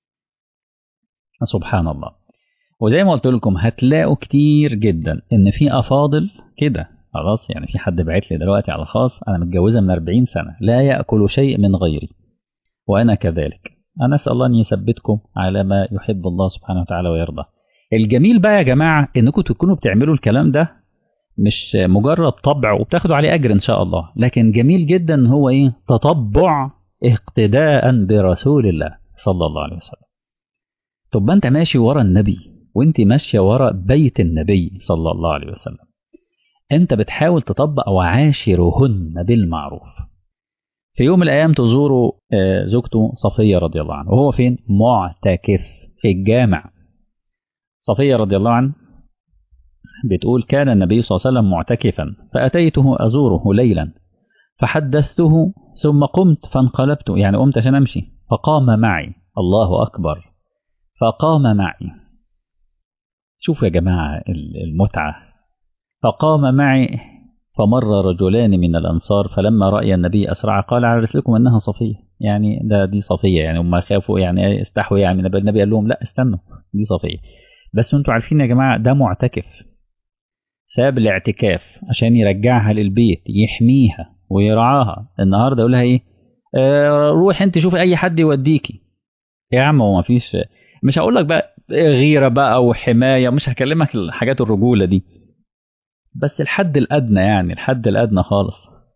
سبحان الله وزي ما قلت لكم هتلاقوا كتير جدا ان في افاضل كده خلاص يعني في حد بعت لي دلوقتي على خاص انا متجوزه من 40 سنه لا ياكل شيء من غيري وانا كذلك انا اسال الله ان يثبتكم على ما يحب الله سبحانه وتعالى ويرضى الجميل بقى يا جماعه انكم تكونوا بتعملوا الكلام ده مش مجرد طبع وبتاخدوا عليه اجر ان شاء الله لكن جميل جدا هو ايه تطبع اقتداء برسول الله صلى الله عليه وسلم طب ما انت ماشي ورا النبي وانت ماشيه ورا بيت النبي صلى الله عليه وسلم انت بتحاول تطبق وعاشرهن بالمعروف في يوم من الايام تزوروا زوجته صفيه رضي الله عنها وهو فين معتكف في الجامع صفيه رضي الله عنها بتقول كان النبي صلى الله عليه وسلم معتكفا فاتيته ازوره ليلا فحدثته ثم قمت فانقلبت يعني قمت عشان امشي فقام معي الله اكبر فقام معي شوفوا يا جماعه المتعه فقام معي فمر رجلان من الأنصار فلما رأي النبي أسرع قال على رسلكم أنها صفية يعني ده دي صفية يعني هم خافوا يعني استحوا يعني النبي قال لهم لا استنوا دي صفية بس انتوا عارفين يا جماعة ده معتكف ساب الاعتكاف عشان يرجعها للبيت يحميها ويرعاها النهارده يقول لها ايه آه روح انت شوفي اي حد يوديكي يا عم هو ما فيش مش هقول لك بقى غيره بقى وحمايه مش هكلمك الحاجات الرجوله دي بس الحد الادنى يعني الحد الادنى خالص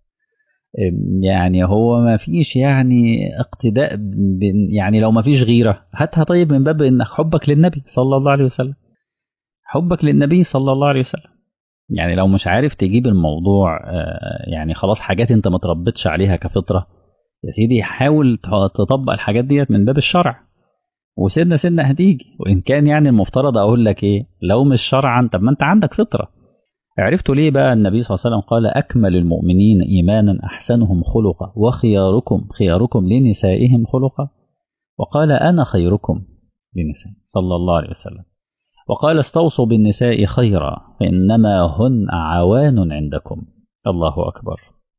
يعني هو ما فيش يعني اقتداء يعني لو ما فيش غيره هاتها طيب من باب انك حبك للنبي صلى الله عليه وسلم حبك للنبي صلى الله عليه وسلم يعني لو مش عارف تجيب الموضوع يعني خلاص حاجات انت ما تربتش عليها كفطره يا سيدي حاول تطبق الحاجات ديت من باب الشرع وسنه سنه هتيجي وان كان يعني المفترض اقول لك ايه لو مش شرعا طب ما انت عندك فطره عرفتوا ليه بقى النبي صلى الله عليه وسلم قال أكمل المؤمنين إيمانا أحسنهم خلقا وخياركم خياركم لنسائهم خلقا وقال أنا خيركم لنساء صلى الله عليه وسلم وقال استوصوا بالنساء خيرا فإنما هن عوان عندكم الله أكبر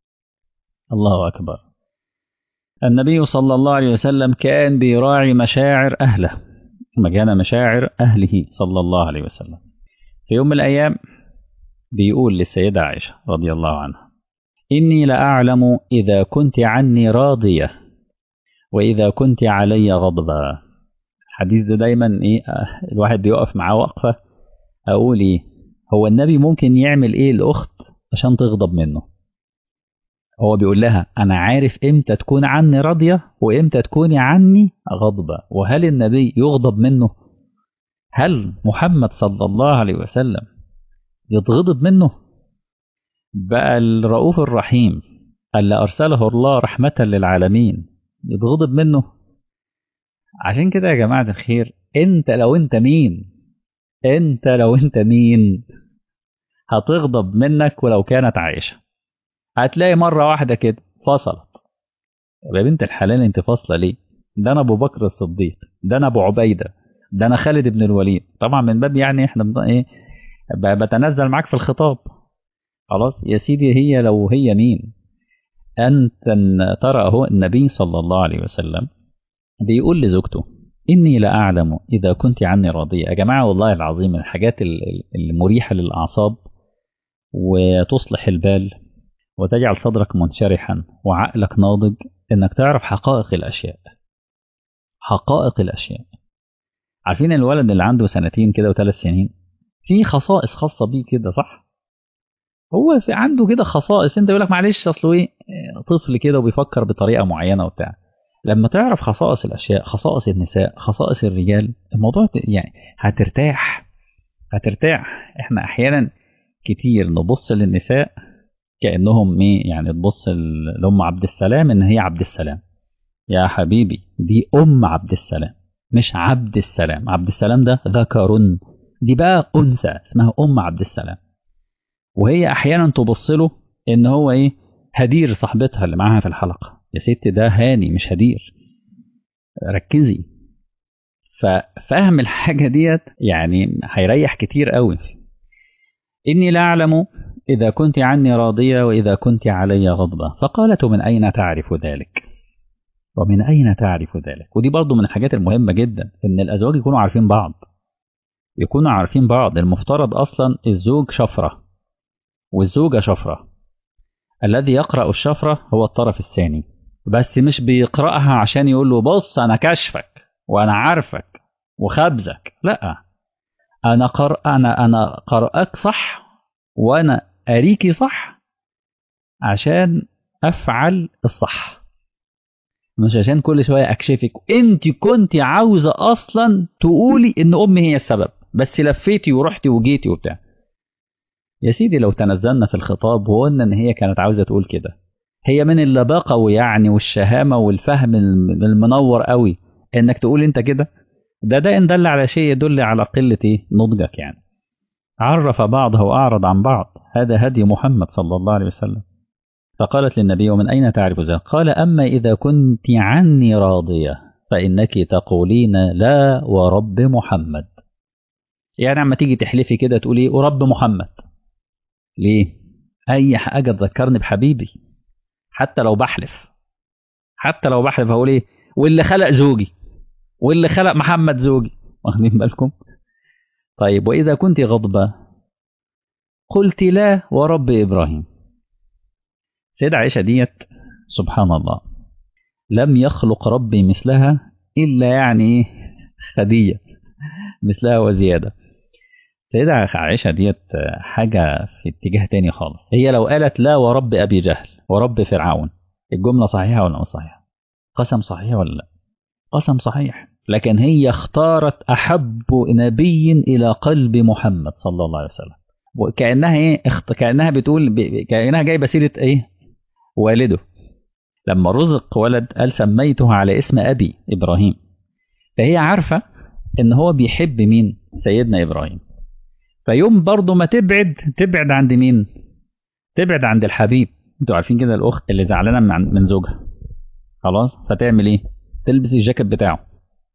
الله أكبر النبي صلى الله عليه وسلم كان بيراعي مشاعر أهله مكان مشاعر أهله صلى الله عليه وسلم في يوم من الأيام بيقول للسيدة عائشة رضي الله عنها إني لأعلم إذا كنت عني راضية وإذا كنت علي غضبة الحديث ده دايما إيه الواحد بيقف معاه وقفة أقول إيه هو النبي ممكن يعمل إيه الأخت عشان تغضب منه هو بيقول لها أنا عارف إمتى تكون عني راضية وإمتى تكوني عني غضبة وهل النبي يغضب منه هل محمد صلى الله عليه وسلم يتغضب منه بقى الرؤوف الرحيم اللي أرسله الله رحمة للعالمين يتغضب منه عشان كده يا جماعة الخير انت لو انت مين انت لو انت مين هتغضب منك ولو كانت عائشة هتلاقي مرة واحدة كده فصلت يا بنت الحلال انت فاصلة ليه ده انا ابو بكر الصديق ده انا ابو عبيدة ده انا خالد بن الوليد طبعا من باب يعني احنا بن... ايه بتنزل معاك في الخطاب خلاص يا سيدي هي لو هي مين أنت ترى هو النبي صلى الله عليه وسلم بيقول لزوجته إني لأعلم إذا كنت عني راضية يا جماعة والله العظيم من الحاجات المريحة للأعصاب وتصلح البال وتجعل صدرك منشرحا وعقلك ناضج إنك تعرف حقائق الأشياء حقائق الاشياء عارفين الولد اللي عنده سنتين كده وثلاث سنين في خصائص خاصه بيه كده صح هو في عنده كده خصائص انت يقول لك معلش اصله ايه طفل كده وبيفكر بطريقه معينه وبتاع لما تعرف خصائص الاشياء خصائص النساء خصائص الرجال الموضوع يعني هترتاح هترتاح احنا احيانا كتير نبص للنساء كانهم ايه يعني تبص لام عبد السلام ان هي عبد السلام يا حبيبي دي ام عبد السلام مش عبد السلام عبد السلام ده ذكر دي بقى انثى اسمها ام عبد السلام وهي احيانا تبص له ان هو ايه هدير صاحبتها اللي معاها في الحلقه يا ست ده هاني مش هدير ركزي ففهم الحاجه ديت يعني هيريح كتير قوي اني لا اعلم اذا كنت عني راضيه واذا كنت علي غضبه فقالت من اين تعرف ذلك ومن اين تعرف ذلك ودي برضو من الحاجات المهمه جدا ان الازواج يكونوا عارفين بعض يكونوا عارفين بعض المفترض اصلا الزوج شفره والزوجة شفرة الذي يقرأ الشفرة هو الطرف الثاني بس مش بيقرأها عشان يقول له بص أنا كشفك وأنا عارفك وخبزك لا أنا قر... أنا أنا قرأك صح وأنا أريكي صح عشان أفعل الصح مش عشان كل شوية أكشفك أنت كنت عاوزة أصلا تقولي إن أمي هي السبب بس لفيتي ورحتي وجيتي وبتاع يا سيدي لو تنزلنا في الخطاب وقلنا ان هي كانت عاوزه تقول كده هي من اللباقه ويعني والشهامه والفهم المنور قوي انك تقول انت كده ده ده ان دل على شيء يدل على قله ايه نضجك يعني عرف بعضه واعرض عن بعض هذا هدي محمد صلى الله عليه وسلم فقالت للنبي ومن اين تعرف ذلك قال اما اذا كنت عني راضيه فانك تقولين لا ورب محمد يعني عما تيجي تحلفي كده تقولي ورب محمد ليه؟ أي حاجة تذكرني بحبيبي حتى لو بحلف حتى لو بحلف هقول إيه؟ واللي خلق زوجي واللي خلق محمد زوجي واخدين بالكم؟ طيب وإذا كنت غضبة قلت لا ورب إبراهيم سيدة عائشة ديت سبحان الله لم يخلق ربي مثلها إلا يعني خدية مثلها وزيادة سيدة عائشة ديت حاجة في اتجاه تاني خالص هي لو قالت لا ورب أبي جهل ورب فرعون الجملة صحيحة ولا مش صحيحة قسم صحيح ولا لا قسم صحيح لكن هي اختارت أحب نبي إلى قلب محمد صلى الله عليه وسلم وكأنها إيه اخت... كأنها بتقول ب... كأنها جايبة سيرة إيه والده لما رزق ولد قال سميته على اسم أبي إبراهيم فهي عارفة إن هو بيحب مين سيدنا إبراهيم فيوم برضه ما تبعد تبعد عند مين تبعد عند الحبيب انتوا عارفين كده الاخت اللي زعلانه من من زوجها خلاص فتعمل ايه تلبس الجاكيت بتاعه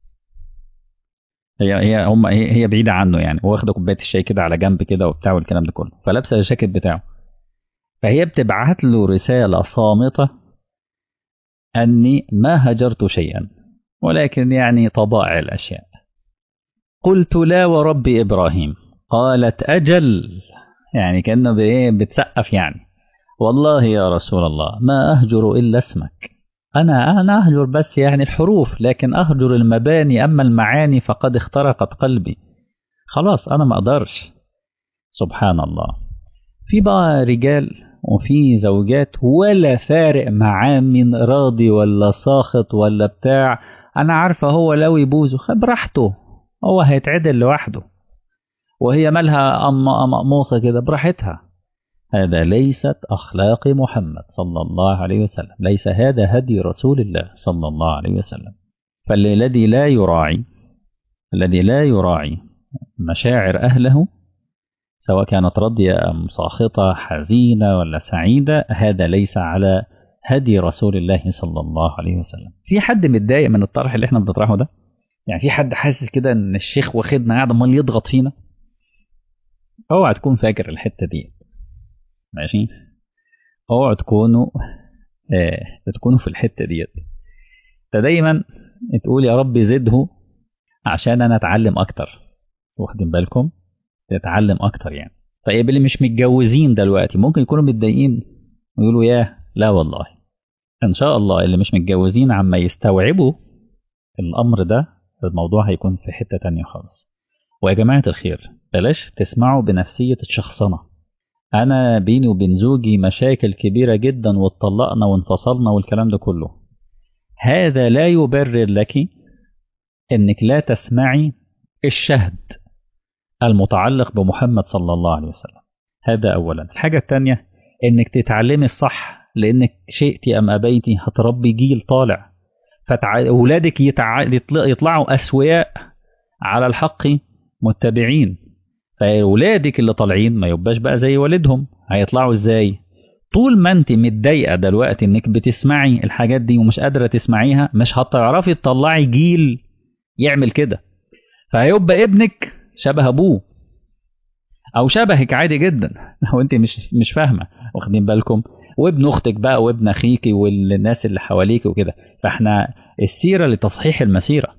هي هي هم هي, هي بعيده عنه يعني واخده كوبايه الشاي كده على جنب كده وبتاع والكلام ده كله فلابسه الجاكيت بتاعه فهي بتبعت له رساله صامته اني ما هجرت شيئا ولكن يعني طبائع الاشياء قلت لا ورب ابراهيم قالت أجل يعني كأنه بتسقف يعني والله يا رسول الله ما أهجر إلا اسمك أنا أنا أهجر بس يعني الحروف لكن أهجر المباني أما المعاني فقد اخترقت قلبي خلاص أنا ما أقدرش سبحان الله في بقى رجال وفي زوجات ولا فارق معاه من راضي ولا ساخط ولا بتاع أنا عارفة هو لو يبوزه براحته هو هيتعدل لوحده وهي مالها مقموصة كده براحتها هذا ليست أخلاق محمد صلى الله عليه وسلم ليس هذا هدي رسول الله صلى الله عليه وسلم فالذي لا يراعي الذي لا يراعي مشاعر أهله سواء كانت راضية أم ساخطة حزينة ولا سعيدة هذا ليس على هدي رسول الله صلى الله عليه وسلم في حد متضايق من الطرح اللي احنا بنطرحه ده يعني في حد حاسس كده ان الشيخ واخدنا قاعد امال يضغط فينا اوعى تكون فاكر الحته دي ماشي اوعى تكونوا آه تكونوا في الحته ديت فدايما تقول يا رب زده عشان انا اتعلم اكتر واخدين بالكم تتعلم اكتر يعني طيب اللي مش متجوزين دلوقتي ممكن يكونوا متضايقين ويقولوا ياه لا والله ان شاء الله اللي مش متجوزين عما يستوعبوا الامر ده الموضوع هيكون في حته تانية خالص ويا جماعه الخير بلاش تسمعوا بنفسيه الشخصنه انا بيني وبين زوجي مشاكل كبيره جدا واتطلقنا وانفصلنا والكلام ده كله هذا لا يبرر لك انك لا تسمعي الشهد المتعلق بمحمد صلى الله عليه وسلم هذا اولا الحاجه الثانيه انك تتعلمي الصح لانك شئتي ام ابيتي هتربي جيل طالع فاولادك يتع... يطلعوا اسوياء على الحق متبعين فاولادك اللي طالعين ما يبقاش بقى زي والدهم هيطلعوا ازاي طول ما انت متضايقه دلوقتي انك بتسمعي الحاجات دي ومش قادره تسمعيها مش هتعرفي تطلعي جيل يعمل كده فهيبقى ابنك شبه ابوه او شبهك عادي جدا لو انت مش مش فاهمه واخدين بالكم وابن اختك بقى وابن اخيك والناس اللي حواليك وكده فاحنا السيره لتصحيح المسيره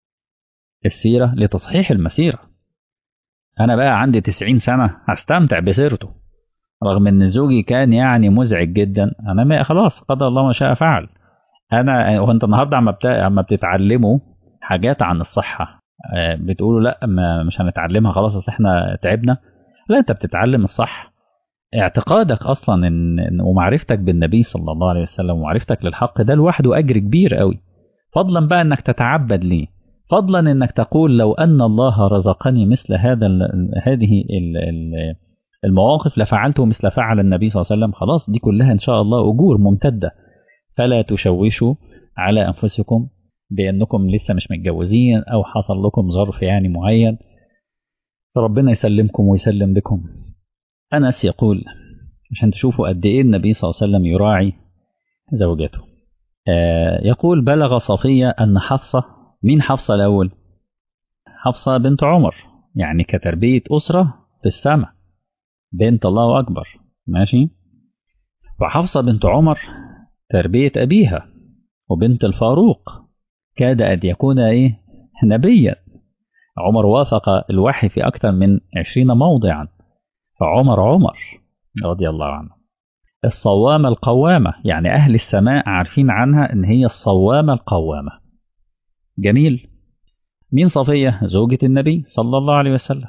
السيره لتصحيح المسيره انا بقى عندي 90 سنه هستمتع بسيرته رغم ان زوجي كان يعني مزعج جدا انا ما خلاص قدر الله ما شاء فعل انا وانت النهارده عم عم بتتعلموا حاجات عن الصحه بتقولوا لا ما مش هنتعلمها خلاص اصل احنا تعبنا لا انت بتتعلم الصح اعتقادك اصلا ان ومعرفتك بالنبي صلى الله عليه وسلم ومعرفتك للحق ده لوحده اجر كبير قوي فضلا بقى انك تتعبد ليه فضلا انك تقول لو ان الله رزقني مثل هذا ال هذه ال المواقف لفعلته مثل فعل النبي صلى الله عليه وسلم خلاص دي كلها ان شاء الله اجور ممتده فلا تشوشوا على انفسكم بانكم لسه مش متجوزين او حصل لكم ظرف يعني معين فربنا يسلمكم ويسلم بكم انس يقول عشان تشوفوا قد ايه النبي صلى الله عليه وسلم يراعي زوجته آه يقول بلغ صفية أن حفصة مين حفصة الأول حفصة بنت عمر يعني كتربية أسرة في السماء بنت الله أكبر ماشي وحفصة بنت عمر تربية أبيها وبنت الفاروق كاد أن يكون إيه نبيا عمر وافق الوحي في أكثر من عشرين موضعا فعمر عمر رضي الله عنه الصوامة القوامة يعني أهل السماء عارفين عنها إن هي الصوامة القوامة جميل مين صفية زوجة النبي صلى الله عليه وسلم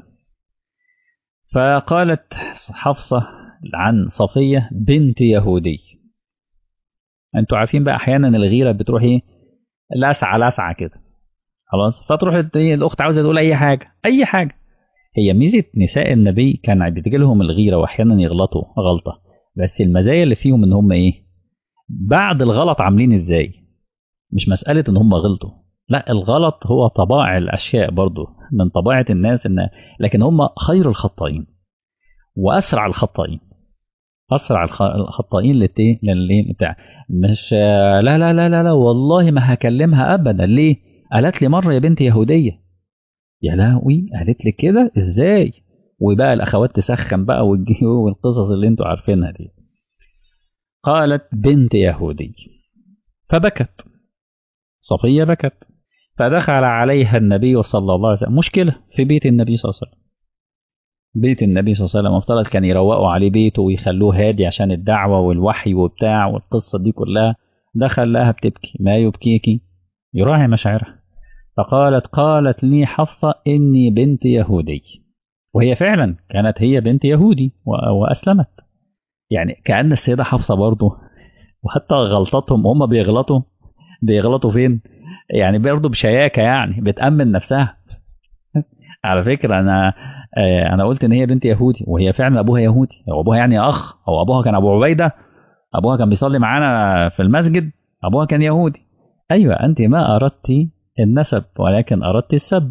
فقالت حفصة عن صفية بنت يهودي انتوا عارفين بقى احيانا الغيره بتروح ايه لسعه لسعه كده خلاص فتروح الاخت عاوزه تقول اي حاجه اي حاجه هي ميزه نساء النبي كان بتجي لهم الغيره واحيانا يغلطوا غلطه بس المزايا اللي فيهم ان هم ايه بعد الغلط عاملين ازاي مش مساله ان هم غلطوا لا الغلط هو طبائع الاشياء برضو من طبيعه الناس ان لكن هم خير الخطائين واسرع الخطائين اسرع الخطائين للتي للي بتاع مش لا لا لا لا لا والله ما هكلمها ابدا ليه قالت لي مره يا بنت يهوديه يا لهوي قالت لي كده ازاي وبقى الاخوات تسخن بقى والقصص اللي انتوا عارفينها دي قالت بنت يهودي فبكت صفيه بكت فدخل عليها النبي صلى الله عليه وسلم مشكله في بيت النبي صلى الله عليه وسلم بيت النبي صلى الله عليه وسلم افترض كان يروقوا عليه بيته ويخلوه هادي عشان الدعوة والوحي وبتاع والقصة دي كلها دخل لها بتبكي ما يبكيك يراعي مشاعرها فقالت قالت لي حفصة إني بنت يهودي وهي فعلا كانت هي بنت يهودي وأسلمت يعني كأن السيدة حفصة برضه وحتى غلطتهم هم بيغلطوا بيغلطوا فين يعني برضه بشياكة يعني بتأمن نفسها على فكرة أنا أنا قلت إن هي بنت يهودي وهي فعلا أبوها يهودي أو أبوها يعني أخ أو أبوها كان أبو عبيدة أبوها كان بيصلي معانا في المسجد أبوها كان يهودي أيوة أنت ما أردت النسب ولكن أردت السب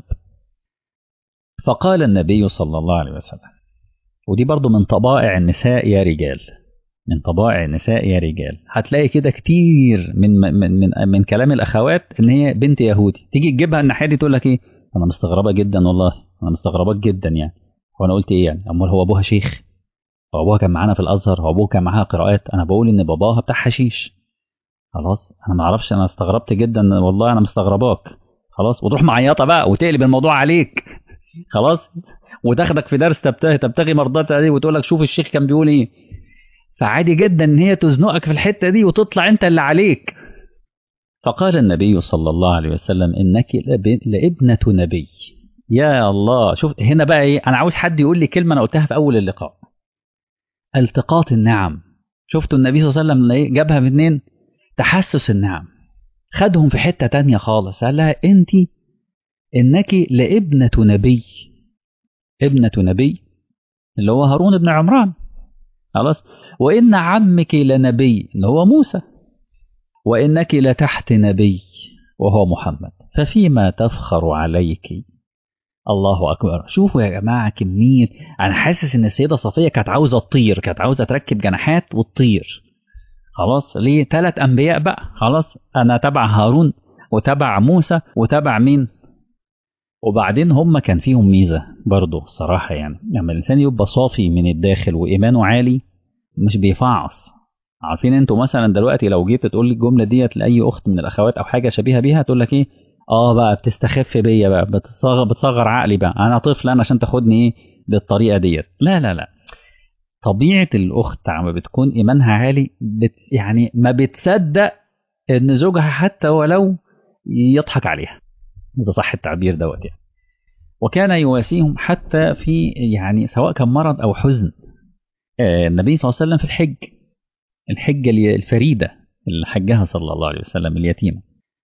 فقال النبي صلى الله عليه وسلم ودي برضو من طبائع النساء يا رجال من طبائع النساء يا رجال هتلاقي كده كتير من من من, من كلام الاخوات ان هي بنت يهودي تيجي تجيبها الناحيه دي تقول لك ايه انا مستغربه جدا والله انا مستغرباك جدا يعني هو انا قلت ايه يعني امال هو ابوها شيخ هو ابوها كان معانا في الازهر هو ابوها كان معاها قراءات انا بقول ان باباها بتاع حشيش خلاص انا ما اعرفش انا استغربت جدا والله انا مستغرباك خلاص وتروح معيطه بقى وتقلب الموضوع عليك خلاص وتاخدك في درس تبتغي تبتغي مرضات دي وتقول لك شوف الشيخ كان بيقول ايه فعادي جدا ان هي تزنقك في الحته دي وتطلع انت اللي عليك فقال النبي صلى الله عليه وسلم إنك لابنة نبي يا الله شوف هنا بقى إيه أنا عاوز حد يقول لي كلمة أنا قلتها في أول اللقاء التقاط النعم شفتوا النبي صلى الله عليه وسلم جابها منين تحسس النعم خدهم في حتة تانية خالص قال لها أنت إنك لابنة نبي ابنة نبي اللي هو هارون بن عمران خلاص وإن عمك لنبي اللي هو موسى وإنك لتحت نبي وهو محمد ففيما تفخر عليك الله أكبر شوفوا يا جماعة كمية أنا حاسس إن السيدة صفية كانت عاوزة تطير كانت عاوزة تركب جناحات وتطير خلاص ليه ثلاث أنبياء بقى خلاص أنا تبع هارون وتبع موسى وتبع مين وبعدين هم كان فيهم ميزة برضه الصراحة يعني لما يعني الإنسان يبقى صافي من الداخل وإيمانه عالي مش بيفعص عارفين انتوا مثلا دلوقتي لو جيت تقول لي الجملة ديت لأي أخت من الأخوات أو حاجة شبيهة بيها تقول لك إيه اه بقى بتستخف بيا بقى بتصغر بتصغر عقلي بقى انا طفل انا عشان تاخدني ايه بالطريقه ديت لا لا لا طبيعه الاخت عم بتكون ايمانها عالي بت يعني ما بتصدق ان زوجها حتى ولو يضحك عليها ده صح التعبير دوت يعني وكان يواسيهم حتى في يعني سواء كان مرض او حزن آه النبي صلى الله عليه وسلم في الحج الحجه الفريده اللي حجها صلى الله عليه وسلم اليتيمه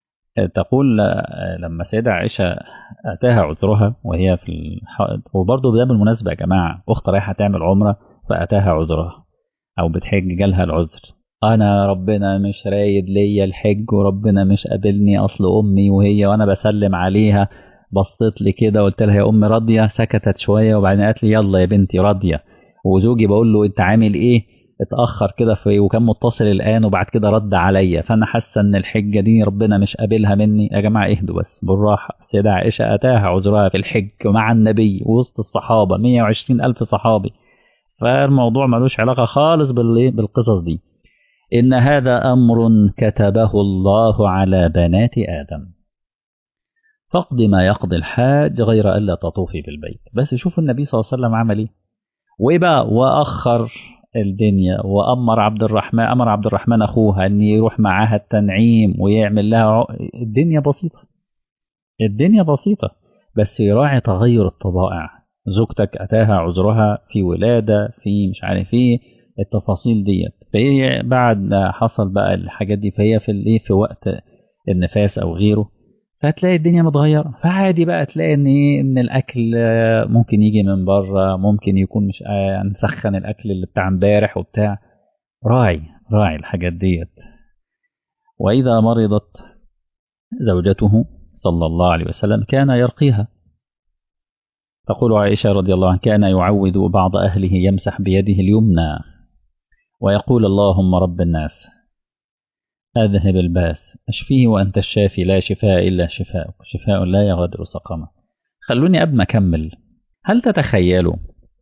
تقول لما سيدة عائشة أتاها عذرها وهي في الحائط وبرضه ده بالمناسبة يا جماعة أخت رايحة تعمل عمرة فأتاها عذرها أو بتحج جالها العذر أنا ربنا مش رايد ليا الحج وربنا مش قابلني أصل أمي وهي وأنا بسلم عليها بصيت لي كده قلت لها يا أمي راضية سكتت شوية وبعدين قالت لي يلا يا بنتي راضية وزوجي بقول له أنت عامل إيه اتأخر كده في وكان متصل الآن وبعد كده رد عليا فأنا حاسة إن الحجة دي ربنا مش قابلها مني يا جماعة اهدوا بس بالراحة السيدة عائشة أتاها عذرها في الحج مع النبي وسط الصحابة 120 ألف صحابي فالموضوع ملوش علاقة خالص بالقصص دي إن هذا أمر كتبه الله على بنات آدم فاقض ما يقضي الحاج غير ألا تطوفي بالبيت بس شوفوا النبي صلى الله عليه وسلم عمل إيه وإيه بقى وأخر الدنيا وأمر عبد الرحمن أمر عبد الرحمن أخوها أن يروح معاها التنعيم ويعمل لها الدنيا بسيطة الدنيا بسيطة بس يراعي تغير الطبائع زوجتك أتاها عذرها في ولادة في مش عارف ايه التفاصيل ديت فهي بعد ما حصل بقى الحاجات دي فهي في الايه في وقت النفاس أو غيره فهتلاقي الدنيا متغيرة فعادي بقى تلاقي ان ايه ان الاكل ممكن يجي من بره ممكن يكون مش نسخن الاكل اللي بتاع امبارح وبتاع راعي راعي الحاجات ديت واذا مرضت زوجته صلى الله عليه وسلم كان يرقيها تقول عائشة رضي الله عنها كان يعود بعض أهله يمسح بيده اليمنى ويقول اللهم رب الناس أذهب الباس أشفيه وأنت الشافي لا شفاء إلا شفاء شفاء لا يغادر سقما خلوني قبل ما أكمل هل تتخيلوا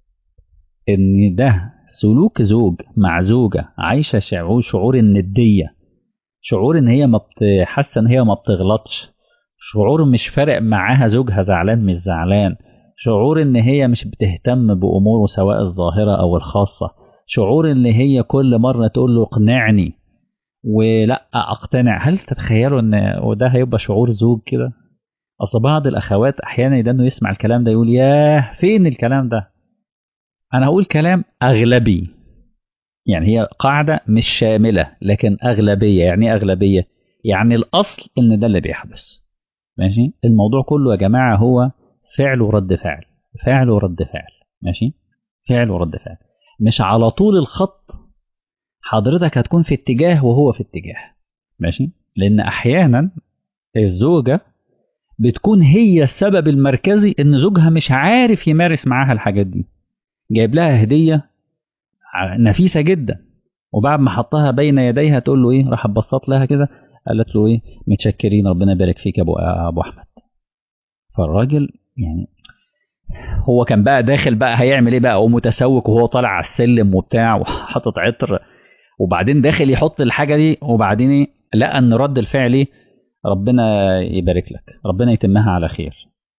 إن ده سلوك زوج مع زوجة عايشة شعور شعور الندية شعور إن هي ما حاسة إن هي ما بتغلطش شعور مش فارق معاها زوجها زعلان مش زعلان شعور إن هي مش بتهتم بأموره سواء الظاهرة أو الخاصة شعور إن هي كل مرة تقول له اقنعني ولا اقتنع هل تتخيلوا ان وده هيبقى شعور زوج كده اصل بعض الاخوات احيانا يدنوا يسمع الكلام ده يقول ياه فين الكلام ده انا هقول كلام اغلبي يعني هي قاعده مش شامله لكن اغلبيه يعني ايه اغلبيه يعني الاصل ان ده اللي بيحدث ماشي الموضوع كله يا جماعه هو فعل ورد فعل فعل ورد فعل ماشي فعل ورد فعل مش على طول الخط حضرتك هتكون في اتجاه وهو في اتجاه ماشي لان احيانا الزوجه بتكون هي السبب المركزي ان زوجها مش عارف يمارس معاها الحاجات دي جايب لها هديه نفيسه جدا وبعد ما حطها بين يديها تقول له ايه راح بصت لها كده قالت له ايه متشكرين ربنا يبارك فيك يا ابو ابو احمد فالراجل يعني هو كان بقى داخل بقى هيعمل ايه بقى ومتسوق وهو طالع على السلم وبتاع وحاطط عطر وبعدين داخل يحط الحاجه دي وبعدين ايه لقى ان رد الفعل ايه ربنا يبارك لك ربنا يتمها على خير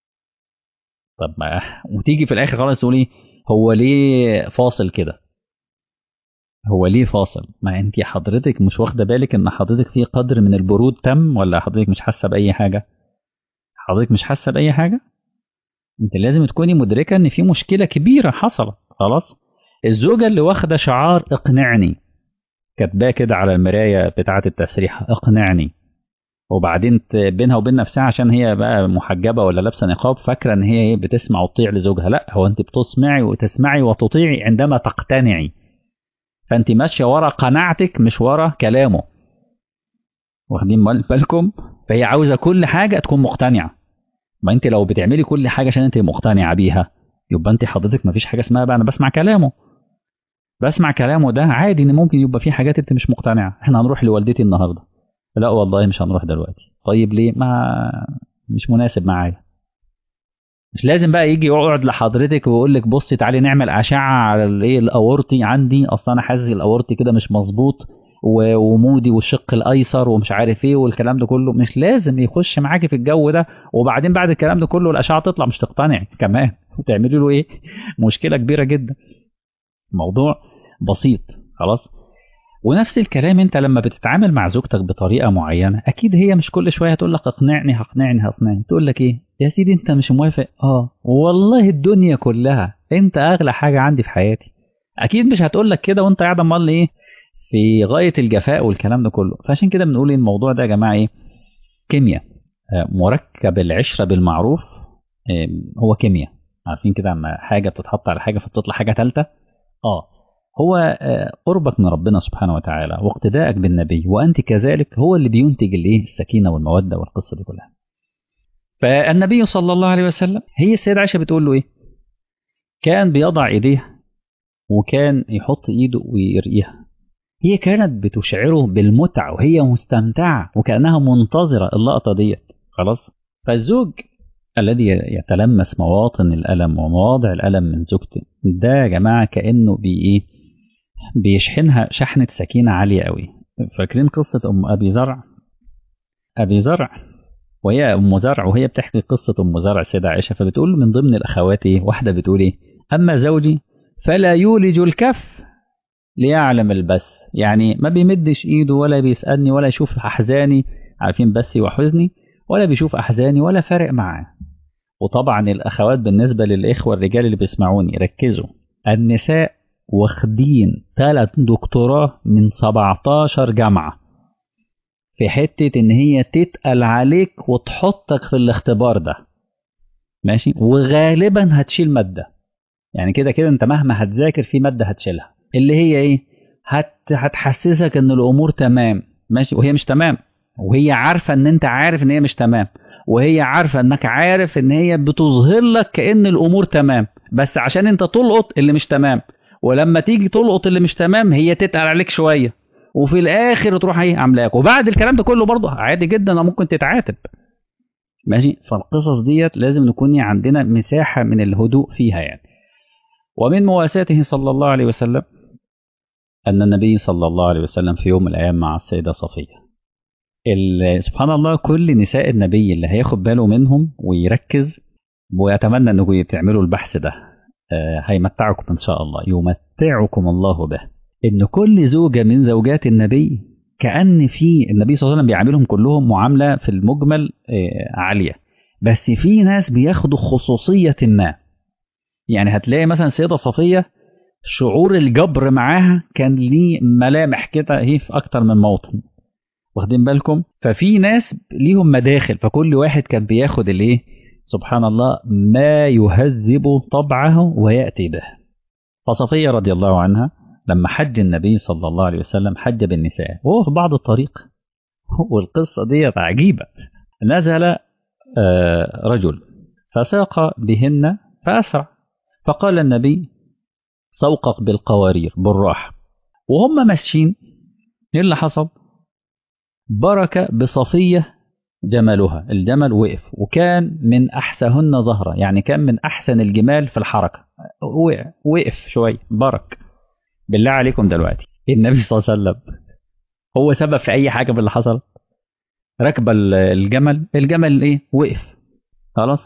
طب ما وتيجي في الاخر خالص تقول ايه هو ليه فاصل كده هو ليه فاصل ما انت حضرتك مش واخده بالك ان حضرتك في قدر من البرود تم ولا حضرتك مش حاسه باي حاجه حضرتك مش حاسه باي حاجه انت لازم تكوني مدركه ان في مشكله كبيره حصلت خلاص الزوجه اللي واخده شعار اقنعني كاتباه كده على المرايه بتاعه التسريحه اقنعني وبعدين بينها وبين نفسها عشان هي بقى محجبه ولا لابسه نقاب فاكره ان هي بتسمع وتطيع لزوجها لا هو انت بتسمعي وتسمعي وتطيعي عندما تقتنعي فانت ماشيه ورا قناعتك مش ورا كلامه واخدين بالكم فهي عاوزه كل حاجه تكون مقتنعه ما انت لو بتعملي كل حاجه عشان انت مقتنعه بيها يبقى انت حضرتك ما فيش حاجه اسمها بقى انا بسمع كلامه بسمع كلامه ده عادي ان ممكن يبقى في حاجات انت مش مقتنعه احنا هنروح لوالدتي النهارده لا والله مش هنروح دلوقتي طيب ليه ما مش مناسب معايا مش لازم بقى يجي يقعد لحضرتك ويقول لك بصي تعالي نعمل اشعه على الايه الاورطي عندي اصلا انا حاسس الاورطي كده مش مظبوط ومودي والشق الايسر ومش عارف ايه والكلام ده كله مش لازم يخش معاكي في الجو ده وبعدين بعد الكلام ده كله الاشعه تطلع مش تقتنعي كمان وتعملي له ايه مشكله كبيره جدا موضوع بسيط خلاص ونفس الكلام انت لما بتتعامل مع زوجتك بطريقه معينه اكيد هي مش كل شويه هتقول لك اقنعني هقنعني هقنعني تقول لك ايه يا سيدي انت مش موافق اه والله الدنيا كلها انت اغلى حاجه عندي في حياتي اكيد مش هتقول لك كده وانت قاعد امال ايه في غايه الجفاء والكلام ده كله فعشان كده بنقول الموضوع ده يا جماعه ايه كيمياء مركب العشره بالمعروف هو كيمياء عارفين كده اما حاجه بتتحط على حاجه فبتطلع حاجه ثالثه اه هو قربك من ربنا سبحانه وتعالى واقتدائك بالنبي وانت كذلك هو اللي بينتج الايه السكينه والموده والقصه دي كلها فالنبي صلى الله عليه وسلم هي السيدة عائشة بتقول له إيه؟ كان بيضع إيديه وكان يحط إيده ويرقيها هي كانت بتشعره بالمتعة وهي مستمتعة وكأنها منتظرة اللقطة ديت خلاص فالزوج الذي يتلمس مواطن الألم ومواضع الألم من زوجته ده يا جماعة كأنه بي إيه بيشحنها شحنة سكينة عالية قوي فاكرين قصة أم أبي زرع أبي زرع وهي ام زرع وهي بتحكي قصه ام زرع السيده عائشه فبتقول من ضمن الاخوات ايه واحده بتقول ايه اما زوجي فلا يولج الكف ليعلم البث يعني ما بيمدش ايده ولا بيسالني ولا يشوف احزاني عارفين بثي وحزني ولا بيشوف احزاني ولا فارق معاه وطبعا الاخوات بالنسبه للاخوه الرجال اللي بيسمعوني ركزوا النساء واخدين ثلاث دكتوراه من 17 جامعه في حتة إن هي تتقل عليك وتحطك في الاختبار ده ماشي وغالبا هتشيل مادة يعني كده كده أنت مهما هتذاكر في مادة هتشيلها اللي هي إيه هت هتحسسك إن الأمور تمام ماشي وهي مش تمام وهي عارفة إن أنت عارف إن هي مش تمام وهي عارفة إنك عارف إن هي بتظهر لك كأن الأمور تمام بس عشان أنت تلقط اللي مش تمام ولما تيجي تلقط اللي مش تمام هي تتقل عليك شوية وفي الاخر تروح ايه عاملاك وبعد الكلام ده كله برضه عادي جدا ممكن تتعاتب ماشي فالقصص ديت لازم نكون عندنا مساحه من الهدوء فيها يعني ومن مواساته صلى الله عليه وسلم ان النبي صلى الله عليه وسلم في يوم من الايام مع السيده صفيه سبحان الله كل نساء النبي اللي هياخد باله منهم ويركز ويتمنى انكم تعملوا البحث ده هيمتعكم ان شاء الله يمتعكم الله به ان كل زوجه من زوجات النبي كان في النبي صلى الله عليه وسلم بيعاملهم كلهم معامله في المجمل عاليه بس في ناس بياخدوا خصوصيه ما يعني هتلاقي مثلا السيده صفيه شعور الجبر معاها كان ليه ملامح كده ايه في اكتر من موطن واخدين بالكم ففي ناس ليهم مداخل فكل واحد كان بياخد الايه سبحان الله ما يهذب طبعه وياتي به فصفيه رضي الله عنها لما حج النبي صلى الله عليه وسلم حج بالنساء وهو في بعض الطريق والقصة دي عجيبة نزل رجل فساق بهن فأسرع فقال النبي سوقق بالقوارير بالراحة وهم ماشيين ايه اللي حصل برك بصفية جملها الجمل وقف وكان من أحسهن ظهرا يعني كان من أحسن الجمال في الحركة وقف شوية برك بالله عليكم دلوقتي النبي صلى الله عليه وسلم هو سبب في اي حاجه في اللي حصل ركب الجمل الجمل ايه وقف خلاص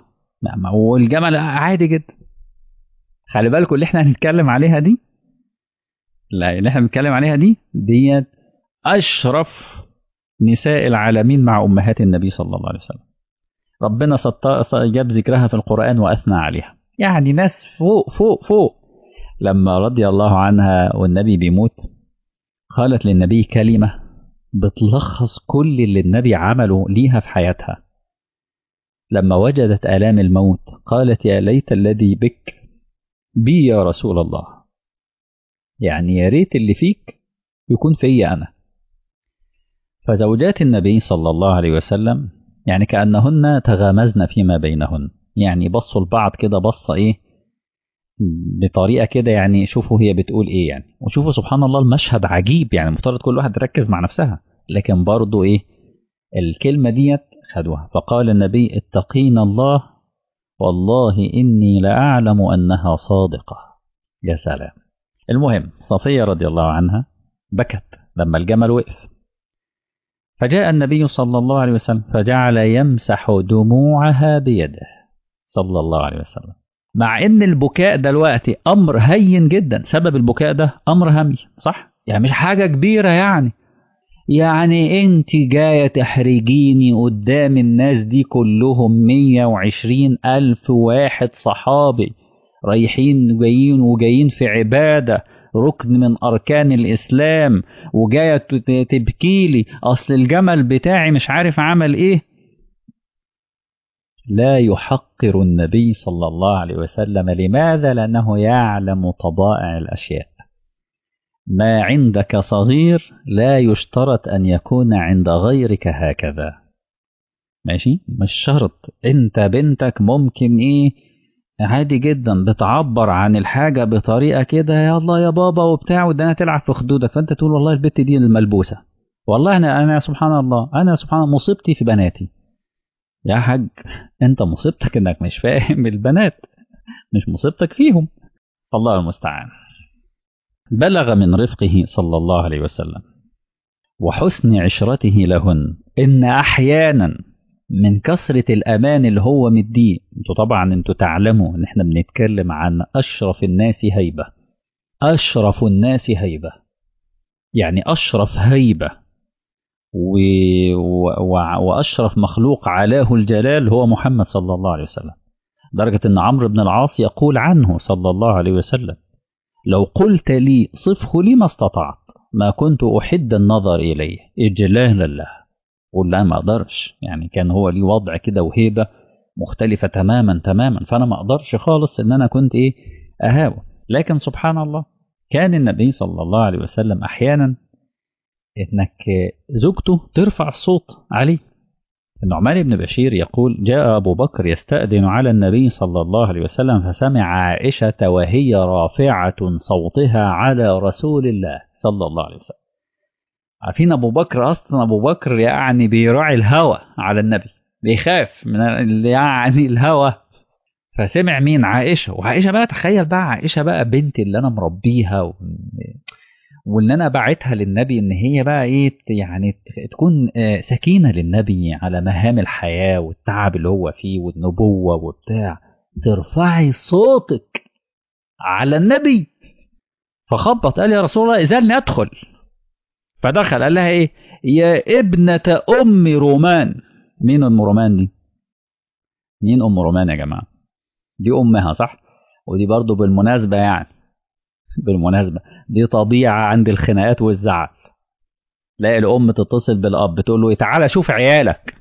والجمل عادي جدا خلي بالكم اللي احنا هنتكلم عليها دي لا اللي احنا بنتكلم عليها دي ديت اشرف نساء العالمين مع امهات النبي صلى الله عليه وسلم ربنا جاب ذكرها في القران واثنى عليها يعني ناس فوق فوق فوق لما رضي الله عنها والنبي بيموت قالت للنبي كلمه بتلخص كل اللي النبي عمله ليها في حياتها لما وجدت آلام الموت قالت يا ليت الذي بك بي يا رسول الله يعني يا ريت اللي فيك يكون فيا أنا فزوجات النبي صلى الله عليه وسلم يعني كأنهن تغامزن فيما بينهن يعني بصوا لبعض كده بصة إيه بطريقة كده يعني شوفوا هي بتقول إيه يعني وشوفوا سبحان الله المشهد عجيب يعني المفترض كل واحد يركز مع نفسها لكن برضو إيه الكلمة ديت خدوها فقال النبي اتقين الله والله إني لأعلم أنها صادقة يا سلام المهم صفية رضي الله عنها بكت لما الجمل وقف فجاء النبي صلى الله عليه وسلم فجعل يمسح دموعها بيده صلى الله عليه وسلم مع ان البكاء دلوقتي امر هين جدا سبب البكاء ده امر همي صح يعني مش حاجه كبيره يعني يعني انت جاية تحرجيني قدام الناس دي كلهم مية وعشرين ألف واحد صحابي رايحين جايين وجايين في عبادة ركن من أركان الإسلام وجاية تبكي لي أصل الجمل بتاعي مش عارف عمل إيه لا يحقر النبي صلى الله عليه وسلم لماذا لأنه يعلم طبائع الأشياء ما عندك صغير لا يشترط أن يكون عند غيرك هكذا ماشي مش شرط انت بنتك ممكن ايه عادي جدا بتعبر عن الحاجة بطريقة كده يا الله يا بابا وبتاع وده تلعب في خدودك فانت تقول والله البت دي الملبوسة والله انا انا سبحان الله انا سبحان الله مصيبتي في بناتي يا حاج انت مصيبتك انك مش فاهم البنات مش مصيبتك فيهم الله المستعان بلغ من رفقه صلى الله عليه وسلم وحسن عشرته لهن ان احيانا من كثرة الأمان اللي هو مديه انتوا طبعا انتوا تعلموا ان احنا بنتكلم عن أشرف الناس هيبة أشرف الناس هيبة يعني أشرف هيبة و... و... وأشرف مخلوق علاه الجلال هو محمد صلى الله عليه وسلم درجة أن عمرو بن العاص يقول عنه صلى الله عليه وسلم لو قلت لي صفه لي ما استطعت ما كنت أحد النظر إليه إجلالا له قول لا ما أقدرش يعني كان هو ليه وضع كده وهيبة مختلفة تماما تماما فأنا ما أقدرش خالص إن أنا كنت إيه أهاوه لكن سبحان الله كان النبي صلى الله عليه وسلم أحيانا إنك زوجته ترفع الصوت عليه النعمان بن بشير يقول جاء أبو بكر يستأذن على النبي صلى الله عليه وسلم فسمع عائشة وهي رافعة صوتها على رسول الله صلى الله عليه وسلم عارفين أبو بكر أصلا أبو بكر يعني بيراعي الهوى على النبي بيخاف من يعني الهوى فسمع مين عائشة وعائشة بقى تخيل بقى عائشة بقى بنت اللي أنا مربيها و... واللي انا باعتها للنبي ان هي بقى ايه يعني تكون سكينه للنبي على مهام الحياه والتعب اللي هو فيه والنبوه وبتاع ترفعي صوتك على النبي فخبط قال يا رسول الله اذن ادخل فدخل قال لها ايه يا ابنه ام رومان مين ام رومان دي مين ام رومان يا جماعه دي امها صح ودي برضو بالمناسبه يعني بالمناسبة دي طبيعة عند الخناقات والزعل تلاقي الأم تتصل بالأب تقول له تعالى شوف عيالك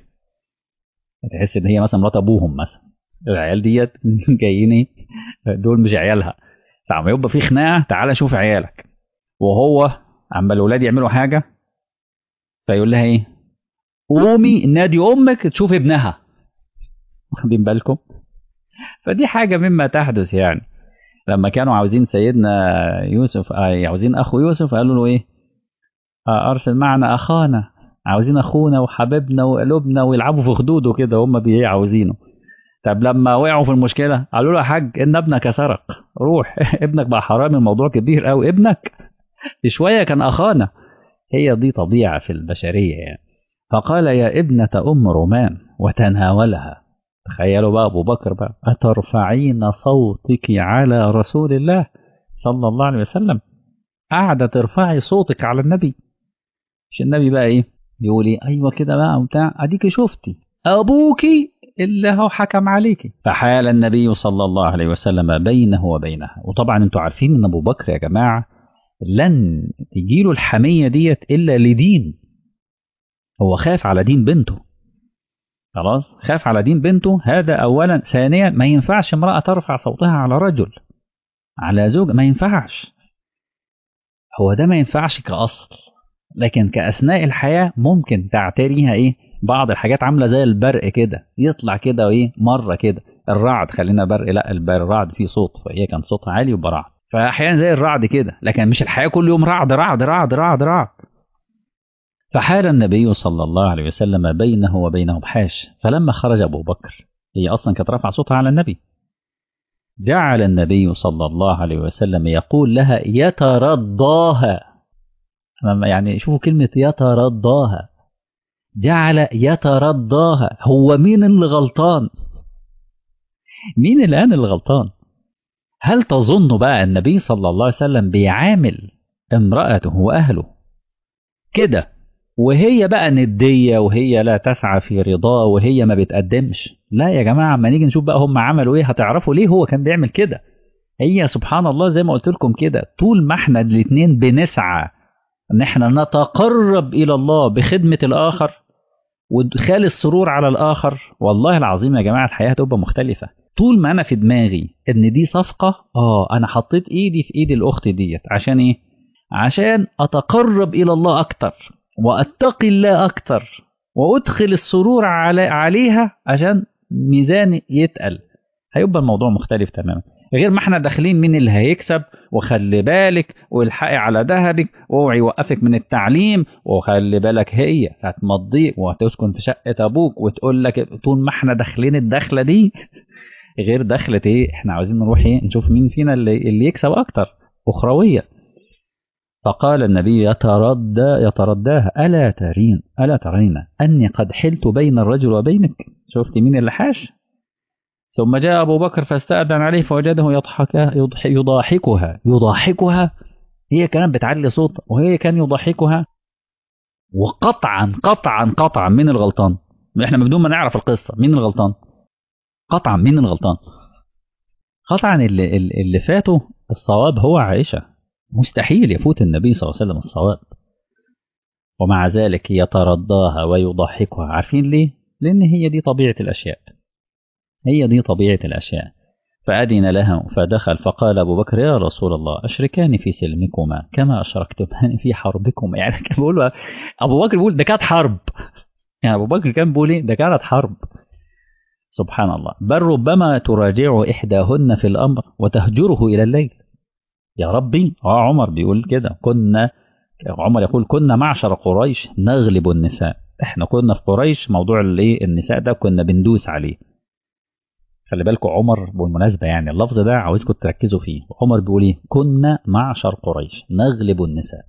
تحس إن هي مثلا مرات أبوهم مثلا العيال ديت جايين إيه دول مش عيالها فعما يبقى في خناقة تعالى شوف عيالك وهو عما الأولاد يعملوا حاجة فيقول لها إيه قومي نادي أمك تشوف ابنها واخدين بالكم فدي حاجة مما تحدث يعني لما كانوا عاوزين سيدنا يوسف عاوزين اخو يوسف قالوا له ايه ارسل معنا اخانا عاوزين اخونا وحبيبنا وقلوبنا ويلعبوا في خدوده كده هم بيه عاوزينه طب لما وقعوا في المشكله قالوا له يا حاج ان ابنك سرق روح ابنك بقى حرامي الموضوع كبير قوي ابنك شويه كان اخانا هي دي طبيعه في البشريه يعني فقال يا ابنه ام رومان وتناولها تخيلوا بقى أبو بكر بقى أترفعين صوتك على رسول الله صلى الله عليه وسلم قاعدة ترفعي صوتك على النبي مش النبي بقى ايه يقول ايه ايوه كده بقى وبتاع اديكي شفتي ابوكي اللي هو حكم عليكي فحال النبي صلى الله عليه وسلم بينه وبينها وطبعا انتوا عارفين ان ابو بكر يا جماعه لن تجيله الحميه ديت الا لدين هو خاف على دين بنته خلاص خاف على دين بنته هذا اولا ثانيا ما ينفعش امراه ترفع صوتها على رجل على زوج ما ينفعش هو ده ما ينفعش كاصل لكن كاثناء الحياه ممكن تعتريها ايه بعض الحاجات عامله زي البرق كده يطلع كده وايه مره كده الرعد خلينا برق لا الرعد فيه صوت فهي كان صوتها عالي يبقى رعد فاحيانا زي الرعد كده لكن مش الحياه كل يوم رعد رعد رعد رعد رعد فحال النبي صلى الله عليه وسلم بينه وبينهم حاش فلما خرج ابو بكر هي اصلا كانت رافعه صوتها على النبي جعل النبي صلى الله عليه وسلم يقول لها يترضاها يعني شوفوا كلمه يترضاها جعل يترضاها هو مين اللي غلطان مين الآن اللي غلطان هل تظن بقى النبي صلى الله عليه وسلم بيعامل امرأته وأهله كده وهي بقى ندية وهي لا تسعى في رضاه وهي ما بتقدمش لا يا جماعة ما نيجي نشوف بقى هم عملوا ايه هتعرفوا ليه هو كان بيعمل كده هي سبحان الله زي ما قلت لكم كده طول ما احنا الاتنين بنسعى ان احنا نتقرب الى الله بخدمة الاخر وادخال السرور على الاخر والله العظيم يا جماعه الحياه هتبقى مختلفه طول ما انا في دماغي ان دي صفقه اه انا حطيت ايدي في ايد الاخت ديت عشان ايه عشان اتقرب الى الله اكتر واتقي الله اكتر وادخل السرور على عليها عشان ميزاني يتقل هيبقى الموضوع مختلف تماما غير ما احنا داخلين مين اللي هيكسب وخلي بالك والحقي على ذهبك واوعي يوقفك من التعليم وخلي بالك هي هتمضيك وهتسكن في شقه ابوك وتقول لك طول ما احنا داخلين الدخله دي غير دخلة ايه احنا عاوزين نروح ايه نشوف مين فينا اللي, اللي يكسب اكتر اخرويه فقال النبي يتردى يترداها الا ترين الا ترين اني قد حلت بين الرجل وبينك شفت مين اللي حاش ثم جاء أبو بكر فاستأذن عليه فوجده يضحك يضاحكها يضاحكها هي كانت بتعلي صوت وهي كان يضاحكها وقطعا قطعا قطعا مين الغلطان احنا بدون ما نعرف القصة مين الغلطان قطعا مين الغلطان قطعا اللي, اللي فاته الصواب هو عائشة مستحيل يفوت النبي صلى الله عليه وسلم الصواب ومع ذلك يترضاها ويضحكها عارفين ليه لأن هي دي طبيعة الأشياء هي دي طبيعة الأشياء فأذن لها فدخل فقال أبو بكر يا رسول الله أشركاني في سلمكما كما أشركتماني في حربكم يعني كان بيقول أبو بكر بيقول ده كانت حرب يعني أبو بكر كان بيقول إيه ده كانت حرب سبحان الله بل ربما تراجع إحداهن في الأمر وتهجره إلى الليل يا ربي اه عمر بيقول كده كنا عمر يقول كنا معشر قريش نغلب النساء احنا كنا في قريش موضوع الايه النساء ده كنا بندوس عليه خلي بالكم عمر بالمناسبة يعني اللفظ ده عاوزكم تركزوا فيه عمر بيقول ايه كنا معشر قريش نغلب النساء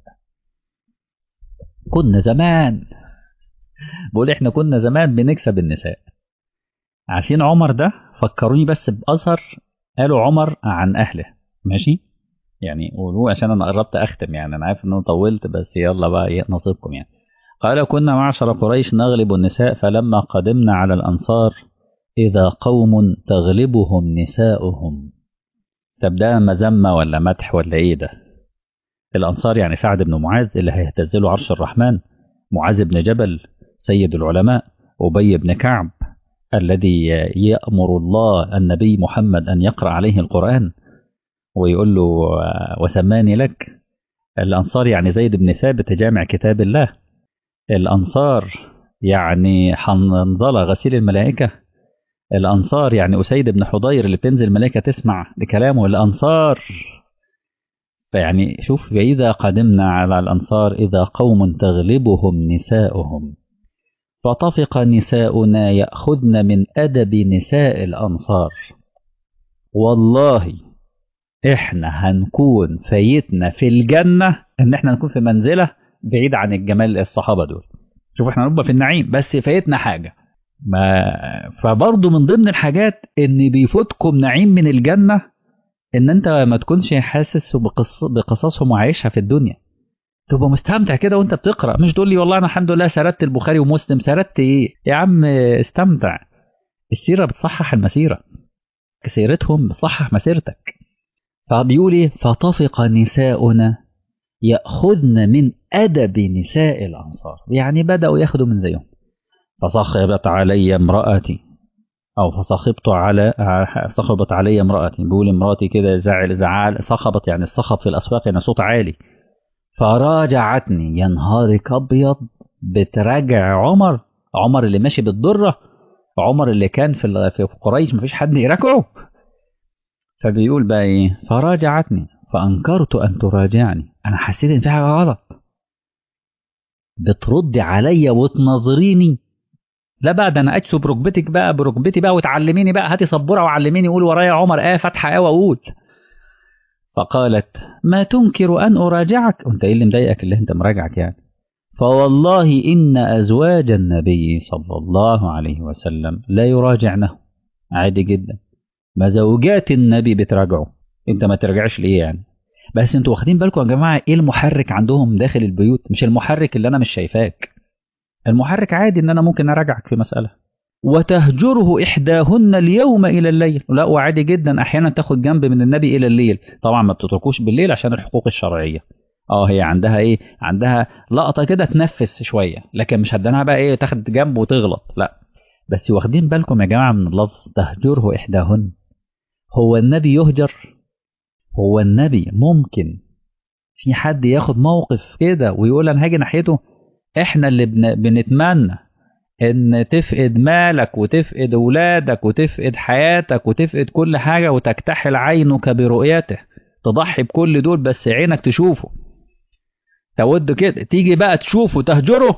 كنا زمان بقول احنا كنا زمان بنكسب النساء عارفين عمر ده فكروني بس بأثر قالوا عمر عن أهله ماشي يعني قولوه عشان أنا قربت أختم يعني أنا عارف إن أنا طولت بس يلا بقى إيه نصيبكم يعني قال كنا معشر قريش نغلب النساء فلما قدمنا على الأنصار إذا قوم تغلبهم نساؤهم طب ده مذمة ولا مدح ولا إيه ده الأنصار يعني سعد بن معاذ اللي هيهتز له عرش الرحمن معاذ بن جبل سيد العلماء أبي بن كعب الذي يأمر الله النبي محمد أن يقرأ عليه القرآن ويقول له وسماني لك الأنصار يعني زيد بن ثابت جامع كتاب الله الأنصار يعني حنظلة غسيل الملائكة الأنصار يعني أسيد بن حضير اللي بتنزل الملائكة تسمع لكلامه الأنصار فيعني شوف فإذا قدمنا على الأنصار إذا قوم تغلبهم نساؤهم فطفق نساؤنا يأخذن من أدب نساء الأنصار والله إحنا هنكون فايتنا في الجنة إن إحنا نكون في منزلة بعيد عن الجمال الصحابة دول شوف إحنا نبقى في النعيم بس فايتنا حاجة ما فبرضه من ضمن الحاجات ان بيفوتكم نعيم من الجنه ان انت ما تكونش حاسس بقص بقصصهم وعايشها في الدنيا تبقى مستمتع كده وانت بتقرا مش تقول لي والله انا الحمد لله سردت البخاري ومسلم سردت ايه يا عم استمتع السيره بتصحح المسيره سيرتهم بتصحح مسيرتك فبيقول ايه فطفق نساؤنا ياخذن من ادب نساء الانصار يعني بداوا ياخدوا من زيهم فصخبت علي امرأتي أو فصخبت على صخبت علي امرأتي بيقول امرأتي كده زعل زعال صخبت يعني الصخب في الأسواق يعني صوت عالي فراجعتني يا نهارك أبيض بتراجع عمر عمر اللي ماشي بالضرة عمر اللي كان في في قريش مفيش حد يراجعه فبيقول بقى ايه فراجعتني فأنكرت أن تراجعني أنا حسيت إن في حاجة غلط بتردي عليا وتناظريني لا بقى ده انا اجسو بركبتك بقى بركبتي بقى وتعلميني بقى هاتي سبوره وعلميني قول ورايا عمر اه فاتحه اه واقول فقالت ما تنكر ان اراجعك انت ايه اللي مضايقك اللي انت مراجعك يعني فوالله ان ازواج النبي صلى الله عليه وسلم لا يراجعنه عادي جدا ما زوجات النبي بتراجعه انت ما ترجعش ليه يعني بس انتوا واخدين بالكم يا جماعه ايه المحرك عندهم داخل البيوت مش المحرك اللي انا مش شايفاك المحرك عادي ان انا ممكن اراجعك في مساله وتهجره احداهن اليوم الى الليل لا وعادي جدا احيانا تاخد جنب من النبي الى الليل طبعا ما بتتركوش بالليل عشان الحقوق الشرعيه اه هي عندها ايه عندها لقطه كده تنفس شويه لكن مش هدانها بقى ايه تاخد جنب وتغلط لا بس واخدين بالكم يا جماعه من اللفظ تهجره احداهن هو النبي يهجر هو النبي ممكن في حد ياخد موقف كده ويقول انا هاجي ناحيته احنا اللي بن... بنتمنى ان تفقد مالك وتفقد اولادك وتفقد حياتك وتفقد كل حاجه وتكتحل عينك برؤيته تضحي بكل دول بس عينك تشوفه تود كده تيجي بقى تشوفه تهجره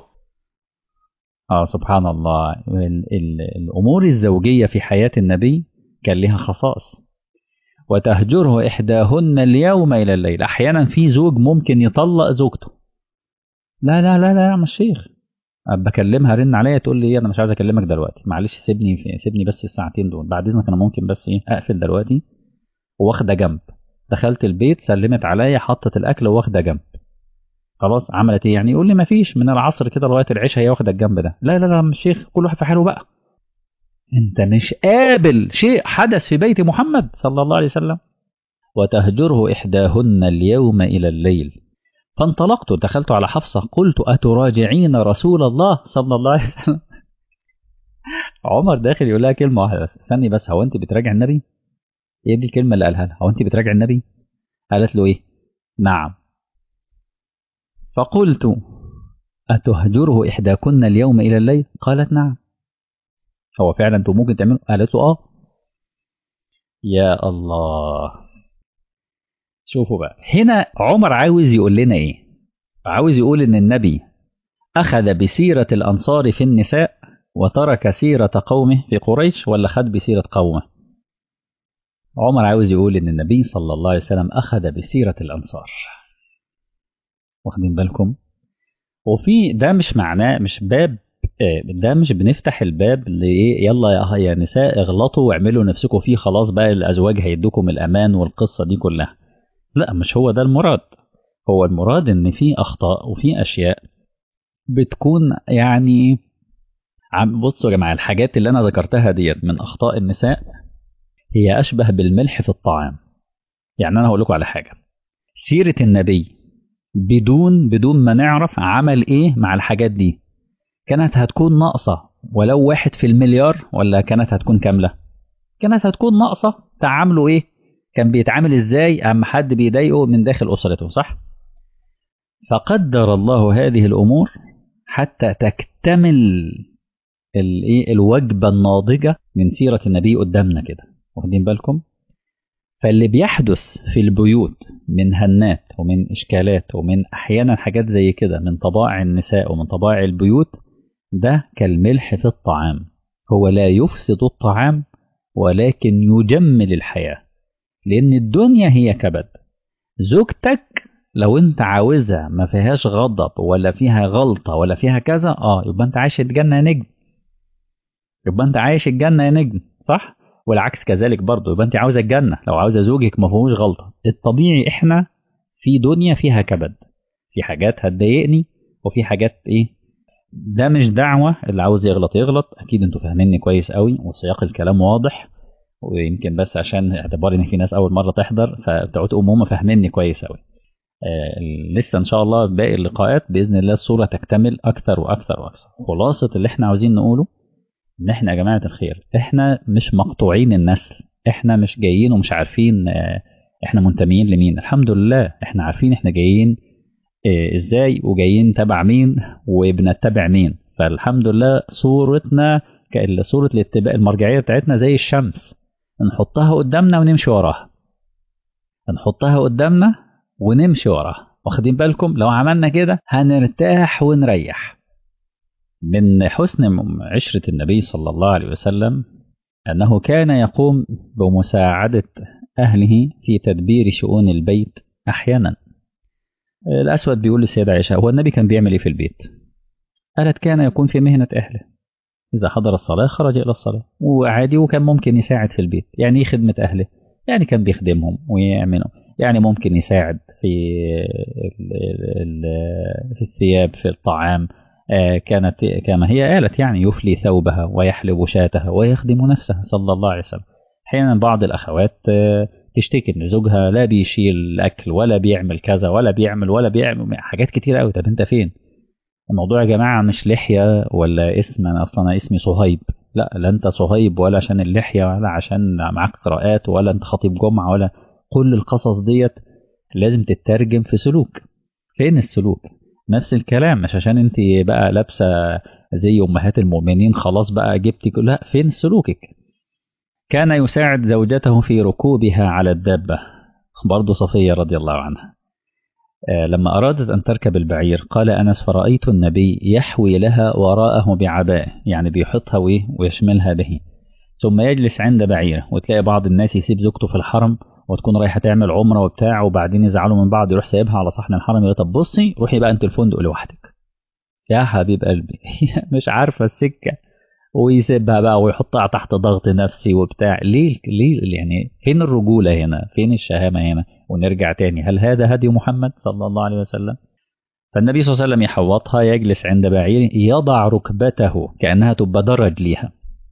اه سبحان الله ال... ال... الامور الزوجيه في حياه النبي كان لها خصائص وتهجره احداهن اليوم الى الليل احيانا في زوج ممكن يطلق زوجته لا لا لا لا يا عم الشيخ بكلمها رن عليا تقول لي ايه انا مش عايز اكلمك دلوقتي معلش سيبني في سيبني بس الساعتين دول بعد اذنك انا ممكن بس ايه اقفل دلوقتي واخده جنب دخلت البيت سلمت عليا حطت الاكل واخده جنب خلاص عملت ايه يعني يقول لي ما فيش من العصر كده لغايه العشاء هي واخده الجنب ده لا لا لا يا عم الشيخ كل واحد في حاله بقى انت مش قابل شيء حدث في بيت محمد صلى الله عليه وسلم وتهجره احداهن اليوم الى الليل فانطلقت دخلت على حفصة قلت أتراجعين رسول الله صلى الله عليه وسلم عمر داخل يقول لها كلمة واحدة بس استني بس هو أنت بتراجع النبي؟ إيه دي الكلمة اللي قالها لها؟ هو أنت بتراجع النبي؟ قالت له إيه؟ نعم فقلت أتهجره إحداكن اليوم إلى الليل؟ قالت نعم هو فعلا أنتم ممكن تعملوا؟ قالت له آه يا الله شوفوا بقى هنا عمر عاوز يقول لنا ايه عاوز يقول ان النبي اخذ بسيرة الانصار في النساء وترك سيرة قومه في قريش ولا خد بسيرة قومه عمر عاوز يقول ان النبي صلى الله عليه وسلم اخذ بسيرة الانصار واخدين بالكم وفي ده مش معناه مش باب ده مش بنفتح الباب لايه يلا يا نساء اغلطوا واعملوا نفسكم فيه خلاص بقى الازواج هيدوكم الامان والقصه دي كلها لا مش هو ده المراد هو المراد ان في اخطاء وفي اشياء بتكون يعني عم بصوا يا جماعه الحاجات اللي انا ذكرتها ديت من اخطاء النساء هي اشبه بالملح في الطعام يعني انا هقول لكم على حاجه سيره النبي بدون بدون ما نعرف عمل ايه مع الحاجات دي كانت هتكون ناقصه ولو واحد في المليار ولا كانت هتكون كامله كانت هتكون ناقصه تعاملوا ايه كان بيتعامل ازاي اما حد بيضايقه من داخل اسرته صح فقدر الله هذه الامور حتى تكتمل الايه الوجبه الناضجه من سيره النبي قدامنا كده واخدين بالكم فاللي بيحدث في البيوت من هنات ومن اشكالات ومن احيانا حاجات زي كده من طبائع النساء ومن طبائع البيوت ده كالملح في الطعام هو لا يفسد الطعام ولكن يجمل الحياه لان الدنيا هي كبد زوجتك لو انت عاوزها ما فيهاش غضب ولا فيها غلطه ولا فيها كذا اه يبقى انت عايش الجنه يا نجم يبقى انت عايش الجنه يا نجم صح والعكس كذلك برضه يبقى انت عاوزه الجنه لو عاوزه زوجك ما فيهوش غلطه الطبيعي احنا في دنيا فيها كبد في حاجات هتضايقني وفي حاجات ايه ده مش دعوه اللي عاوز يغلط يغلط اكيد انتوا فاهميني كويس قوي وسياق الكلام واضح ويمكن بس عشان اعتبار ان في ناس اول مره تحضر فبتوع امومه فاهميني كويس قوي آه لسه ان شاء الله باقي اللقاءات باذن الله الصوره تكتمل اكثر واكثر واكثر خلاصه اللي احنا عاوزين نقوله ان احنا يا جماعه الخير احنا مش مقطوعين النسل احنا مش جايين ومش عارفين آه احنا منتميين لمين الحمد لله احنا عارفين احنا جايين آه ازاي وجايين تبع مين وبنتبع مين فالحمد لله صورتنا صوره الاتباع المرجعيه بتاعتنا زي الشمس نحطها قدامنا ونمشي وراها نحطها قدامنا ونمشي وراها واخدين بالكم لو عملنا كده هنرتاح ونريح من حسن عشرة النبي صلى الله عليه وسلم أنه كان يقوم بمساعدة أهله في تدبير شؤون البيت أحيانا الأسود بيقول للسيدة عائشة هو النبي كان بيعمل إيه في البيت قالت كان يكون في مهنة أهله إذا حضر الصلاة خرج إلى الصلاة وعادي وكان ممكن يساعد في البيت يعني إيه خدمة أهله يعني كان بيخدمهم ويعملوا يعني ممكن يساعد في في الثياب في الطعام كانت كما هي قالت يعني يفلي ثوبها ويحلب شاتها ويخدم نفسه صلى الله عليه وسلم احيانا بعض الاخوات تشتكي ان زوجها لا بيشيل الاكل ولا بيعمل كذا ولا بيعمل ولا بيعمل حاجات كتير قوي طب انت فين الموضوع يا جماعه مش لحيه ولا اسم انا اصلا انا اسمي صهيب لا لا انت صهيب ولا عشان اللحيه ولا عشان معاك قراءات ولا انت خطيب جمعه ولا كل القصص ديت لازم تترجم في سلوك فين السلوك نفس الكلام مش عشان انت بقى لابسه زي امهات المؤمنين خلاص بقى جبتي لا فين سلوكك كان يساعد زوجته في ركوبها على الدابه برضه صفيه رضي الله عنها آه لما أرادت أن تركب البعير قال أنس فرأيت النبي يحوي لها وراءه بعباء يعني بيحطها ويشملها به ثم يجلس عند بعيره وتلاقي بعض الناس يسيب زوجته في الحرم وتكون رايحه تعمل عمره وبتاع وبعدين يزعلوا من بعض يروح سايبها على صحن الحرم يقول طب بصي روحي بقى انت الفندق لوحدك يا حبيب قلبي مش عارفه السكه ويسيبها بقى ويحطها تحت ضغط نفسي وبتاع ليه ليه يعني فين الرجوله هنا فين الشهامه هنا ونرجع تاني هل هذا هدي محمد صلى الله عليه وسلم فالنبي صلى الله عليه وسلم يحوطها يجلس عند بعير يضع ركبته كانها تبقى درج ليها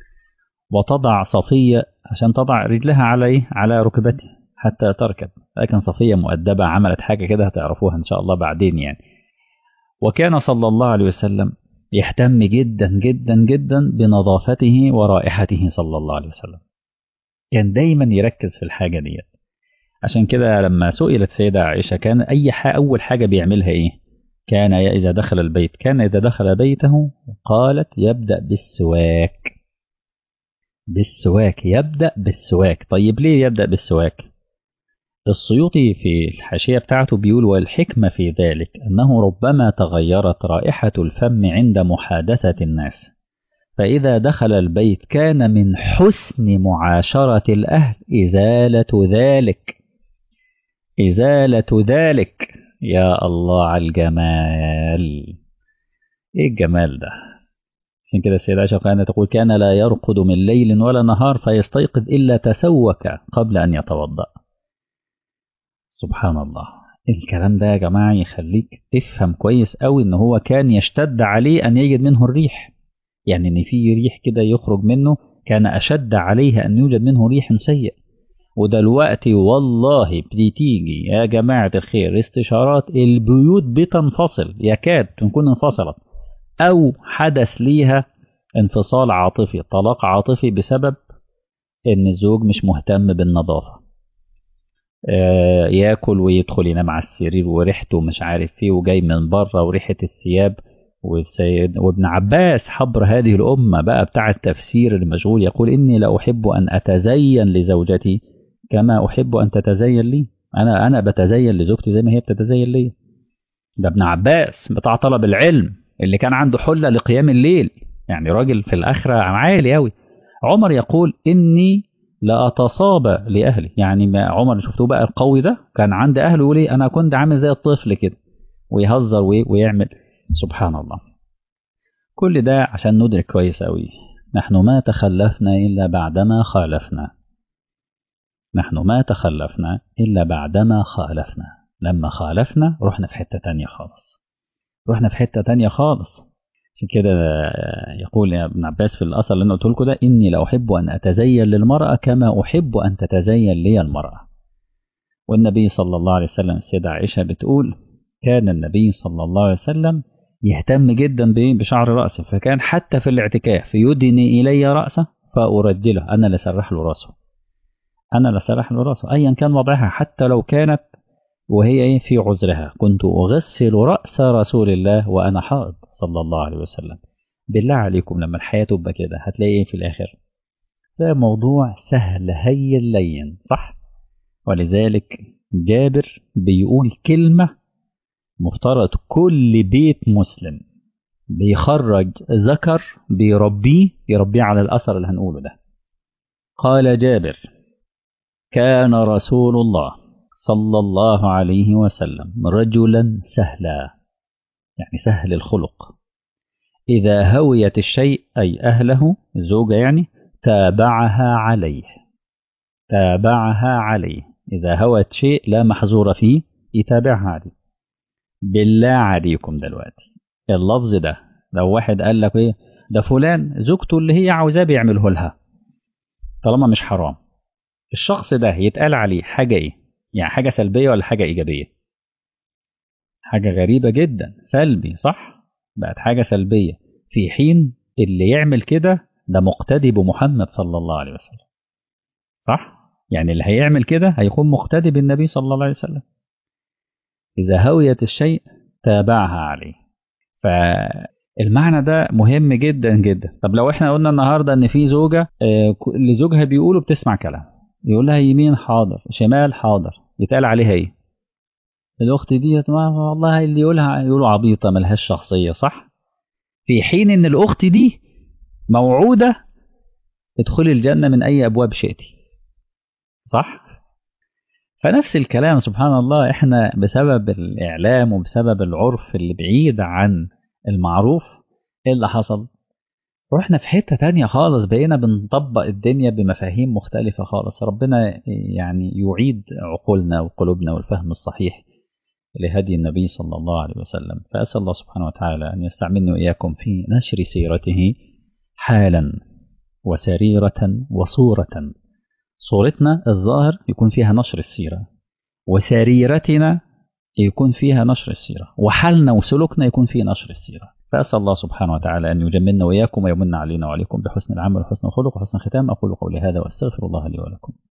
وتضع صفيه عشان تضع رجلها على ايه على ركبته حتى تركب لكن صفية مؤدبة عملت حاجة كده هتعرفوها إن شاء الله بعدين يعني وكان صلى الله عليه وسلم يهتم جدا جدا جدا بنظافته ورائحته صلى الله عليه وسلم كان دايما يركز في الحاجة ديت عشان كده لما سئلت سيدة عائشة كان أي حاجة أول حاجة بيعملها إيه كان إذا دخل البيت كان إذا دخل بيته قالت يبدأ بالسواك بالسواك يبدأ بالسواك طيب ليه يبدأ بالسواك السيوطي في الحاشية بتاعته بيقول والحكمة في ذلك أنه ربما تغيرت رائحة الفم عند محادثة الناس فإذا دخل البيت كان من حسن معاشرة الأهل إزالة ذلك إزالة ذلك يا الله على الجمال إيه الجمال ده عشان كده السيدة عائشة كانت تقول كان لا يرقد من ليل ولا نهار فيستيقظ إلا تسوك قبل أن يتوضأ سبحان الله الكلام ده يا جماعة يخليك تفهم كويس قوي ان هو كان يشتد عليه ان يجد منه الريح يعني ان في ريح كده يخرج منه كان اشد عليه ان يوجد منه ريح سيء ودلوقتي والله بتيجي يا جماعة الخير استشارات البيوت بتنفصل يكاد تكون انفصلت او حدث ليها انفصال عاطفي طلاق عاطفي بسبب ان الزوج مش مهتم بالنظافه آه ياكل ويدخل ينام على السرير وريحته مش عارف ايه وجاي من بره وريحه الثياب والسيد وابن عباس حبر هذه الامه بقى بتاع التفسير المشغول يقول اني لا احب ان اتزين لزوجتي كما احب ان تتزين لي انا انا بتزين لزوجتي زي ما هي بتتزين لي ده ابن عباس بتاع طلب العلم اللي كان عنده حله لقيام الليل يعني راجل في الاخره عالي قوي عمر يقول اني لا اتصاب لاهلي يعني ما عمر شفتوه بقى القوي ده كان عند اهله يقول ايه انا كنت عامل زي الطفل كده ويهزر ويعمل سبحان الله كل ده عشان ندرك كويس قوي نحن ما تخلفنا إلا بعدما خالفنا نحن ما تخلفنا إلا بعدما خالفنا لما خالفنا رحنا في حتة تانية خالص رحنا في حتة تانية خالص عشان كده يقول يا ابن عباس في الأثر اللي أنا قلت لكم ده إني لأحب أن أتزين للمرأة كما أحب أن تتزين لي المرأة والنبي صلى الله عليه وسلم السيدة عائشة بتقول كان النبي صلى الله عليه وسلم يهتم جدا بشعر رأسه فكان حتى في الاعتكاف يدني إلي رأسه فأرجله أنا اللي سرح له رأسه أنا اللي سرح له رأسه أيا كان وضعها حتى لو كانت وهي في عذرها كنت أغسل رأس رسول الله وأنا حائض صلى الله عليه وسلم بالله عليكم لما الحياة تبقى كده هتلاقي إيه في الآخر ده موضوع سهل هي لين صح ولذلك جابر بيقول كلمة مفترض كل بيت مسلم بيخرج ذكر بيربيه يربيه على الأثر اللي هنقوله ده قال جابر كان رسول الله صلى الله عليه وسلم رجلا سهلا يعني سهل الخلق إذا هويت الشيء أي أهله الزوجة يعني تابعها عليه تابعها عليه إذا هوت شيء لا محظور فيه يتابعها عليه بالله عليكم دلوقتي اللفظ ده لو واحد قال لك ايه ده فلان زوجته اللي هي عاوزاه بيعمله لها طالما مش حرام الشخص ده يتقال عليه حاجة ايه يعني حاجة سلبية ولا حاجة إيجابية حاجة غريبة جدا سلبي صح بقت حاجة سلبية في حين اللي يعمل كده ده مقتدي بمحمد صلى الله عليه وسلم صح يعني اللي هيعمل كده هيكون مقتدي بالنبي صلى الله عليه وسلم إذا هويت الشيء تابعها عليه فالمعنى ده مهم جدا جدا طب لو احنا قلنا النهاردة ان في زوجة اللي زوجها بيقوله بتسمع كلام يقول لها يمين حاضر شمال حاضر يتقال عليها ايه الاخت ديت والله اللي يقولها يقولوا عبيطه ملهاش شخصيه صح في حين ان الاخت دي موعوده ادخلي الجنه من اي ابواب شئتي صح فنفس الكلام سبحان الله احنا بسبب الاعلام وبسبب العرف اللي بعيد عن المعروف ايه اللي حصل رحنا في حتة تانية خالص بقينا بنطبق الدنيا بمفاهيم مختلفة خالص ربنا يعني يعيد عقولنا وقلوبنا والفهم الصحيح لهدي النبي صلى الله عليه وسلم فأسأل الله سبحانه وتعالى أن يستعملني وإياكم في نشر سيرته حالا وسريرة وصورة صورتنا الظاهر يكون فيها نشر السيرة وسريرتنا يكون فيها نشر السيرة وحالنا وسلوكنا يكون فيه نشر السيرة فأسأل الله سبحانه وتعالى أن يجملنا وإياكم ويمن علينا وعليكم بحسن العمل وحسن الخلق وحسن الختام أقول قولي هذا وأستغفر الله لي ولكم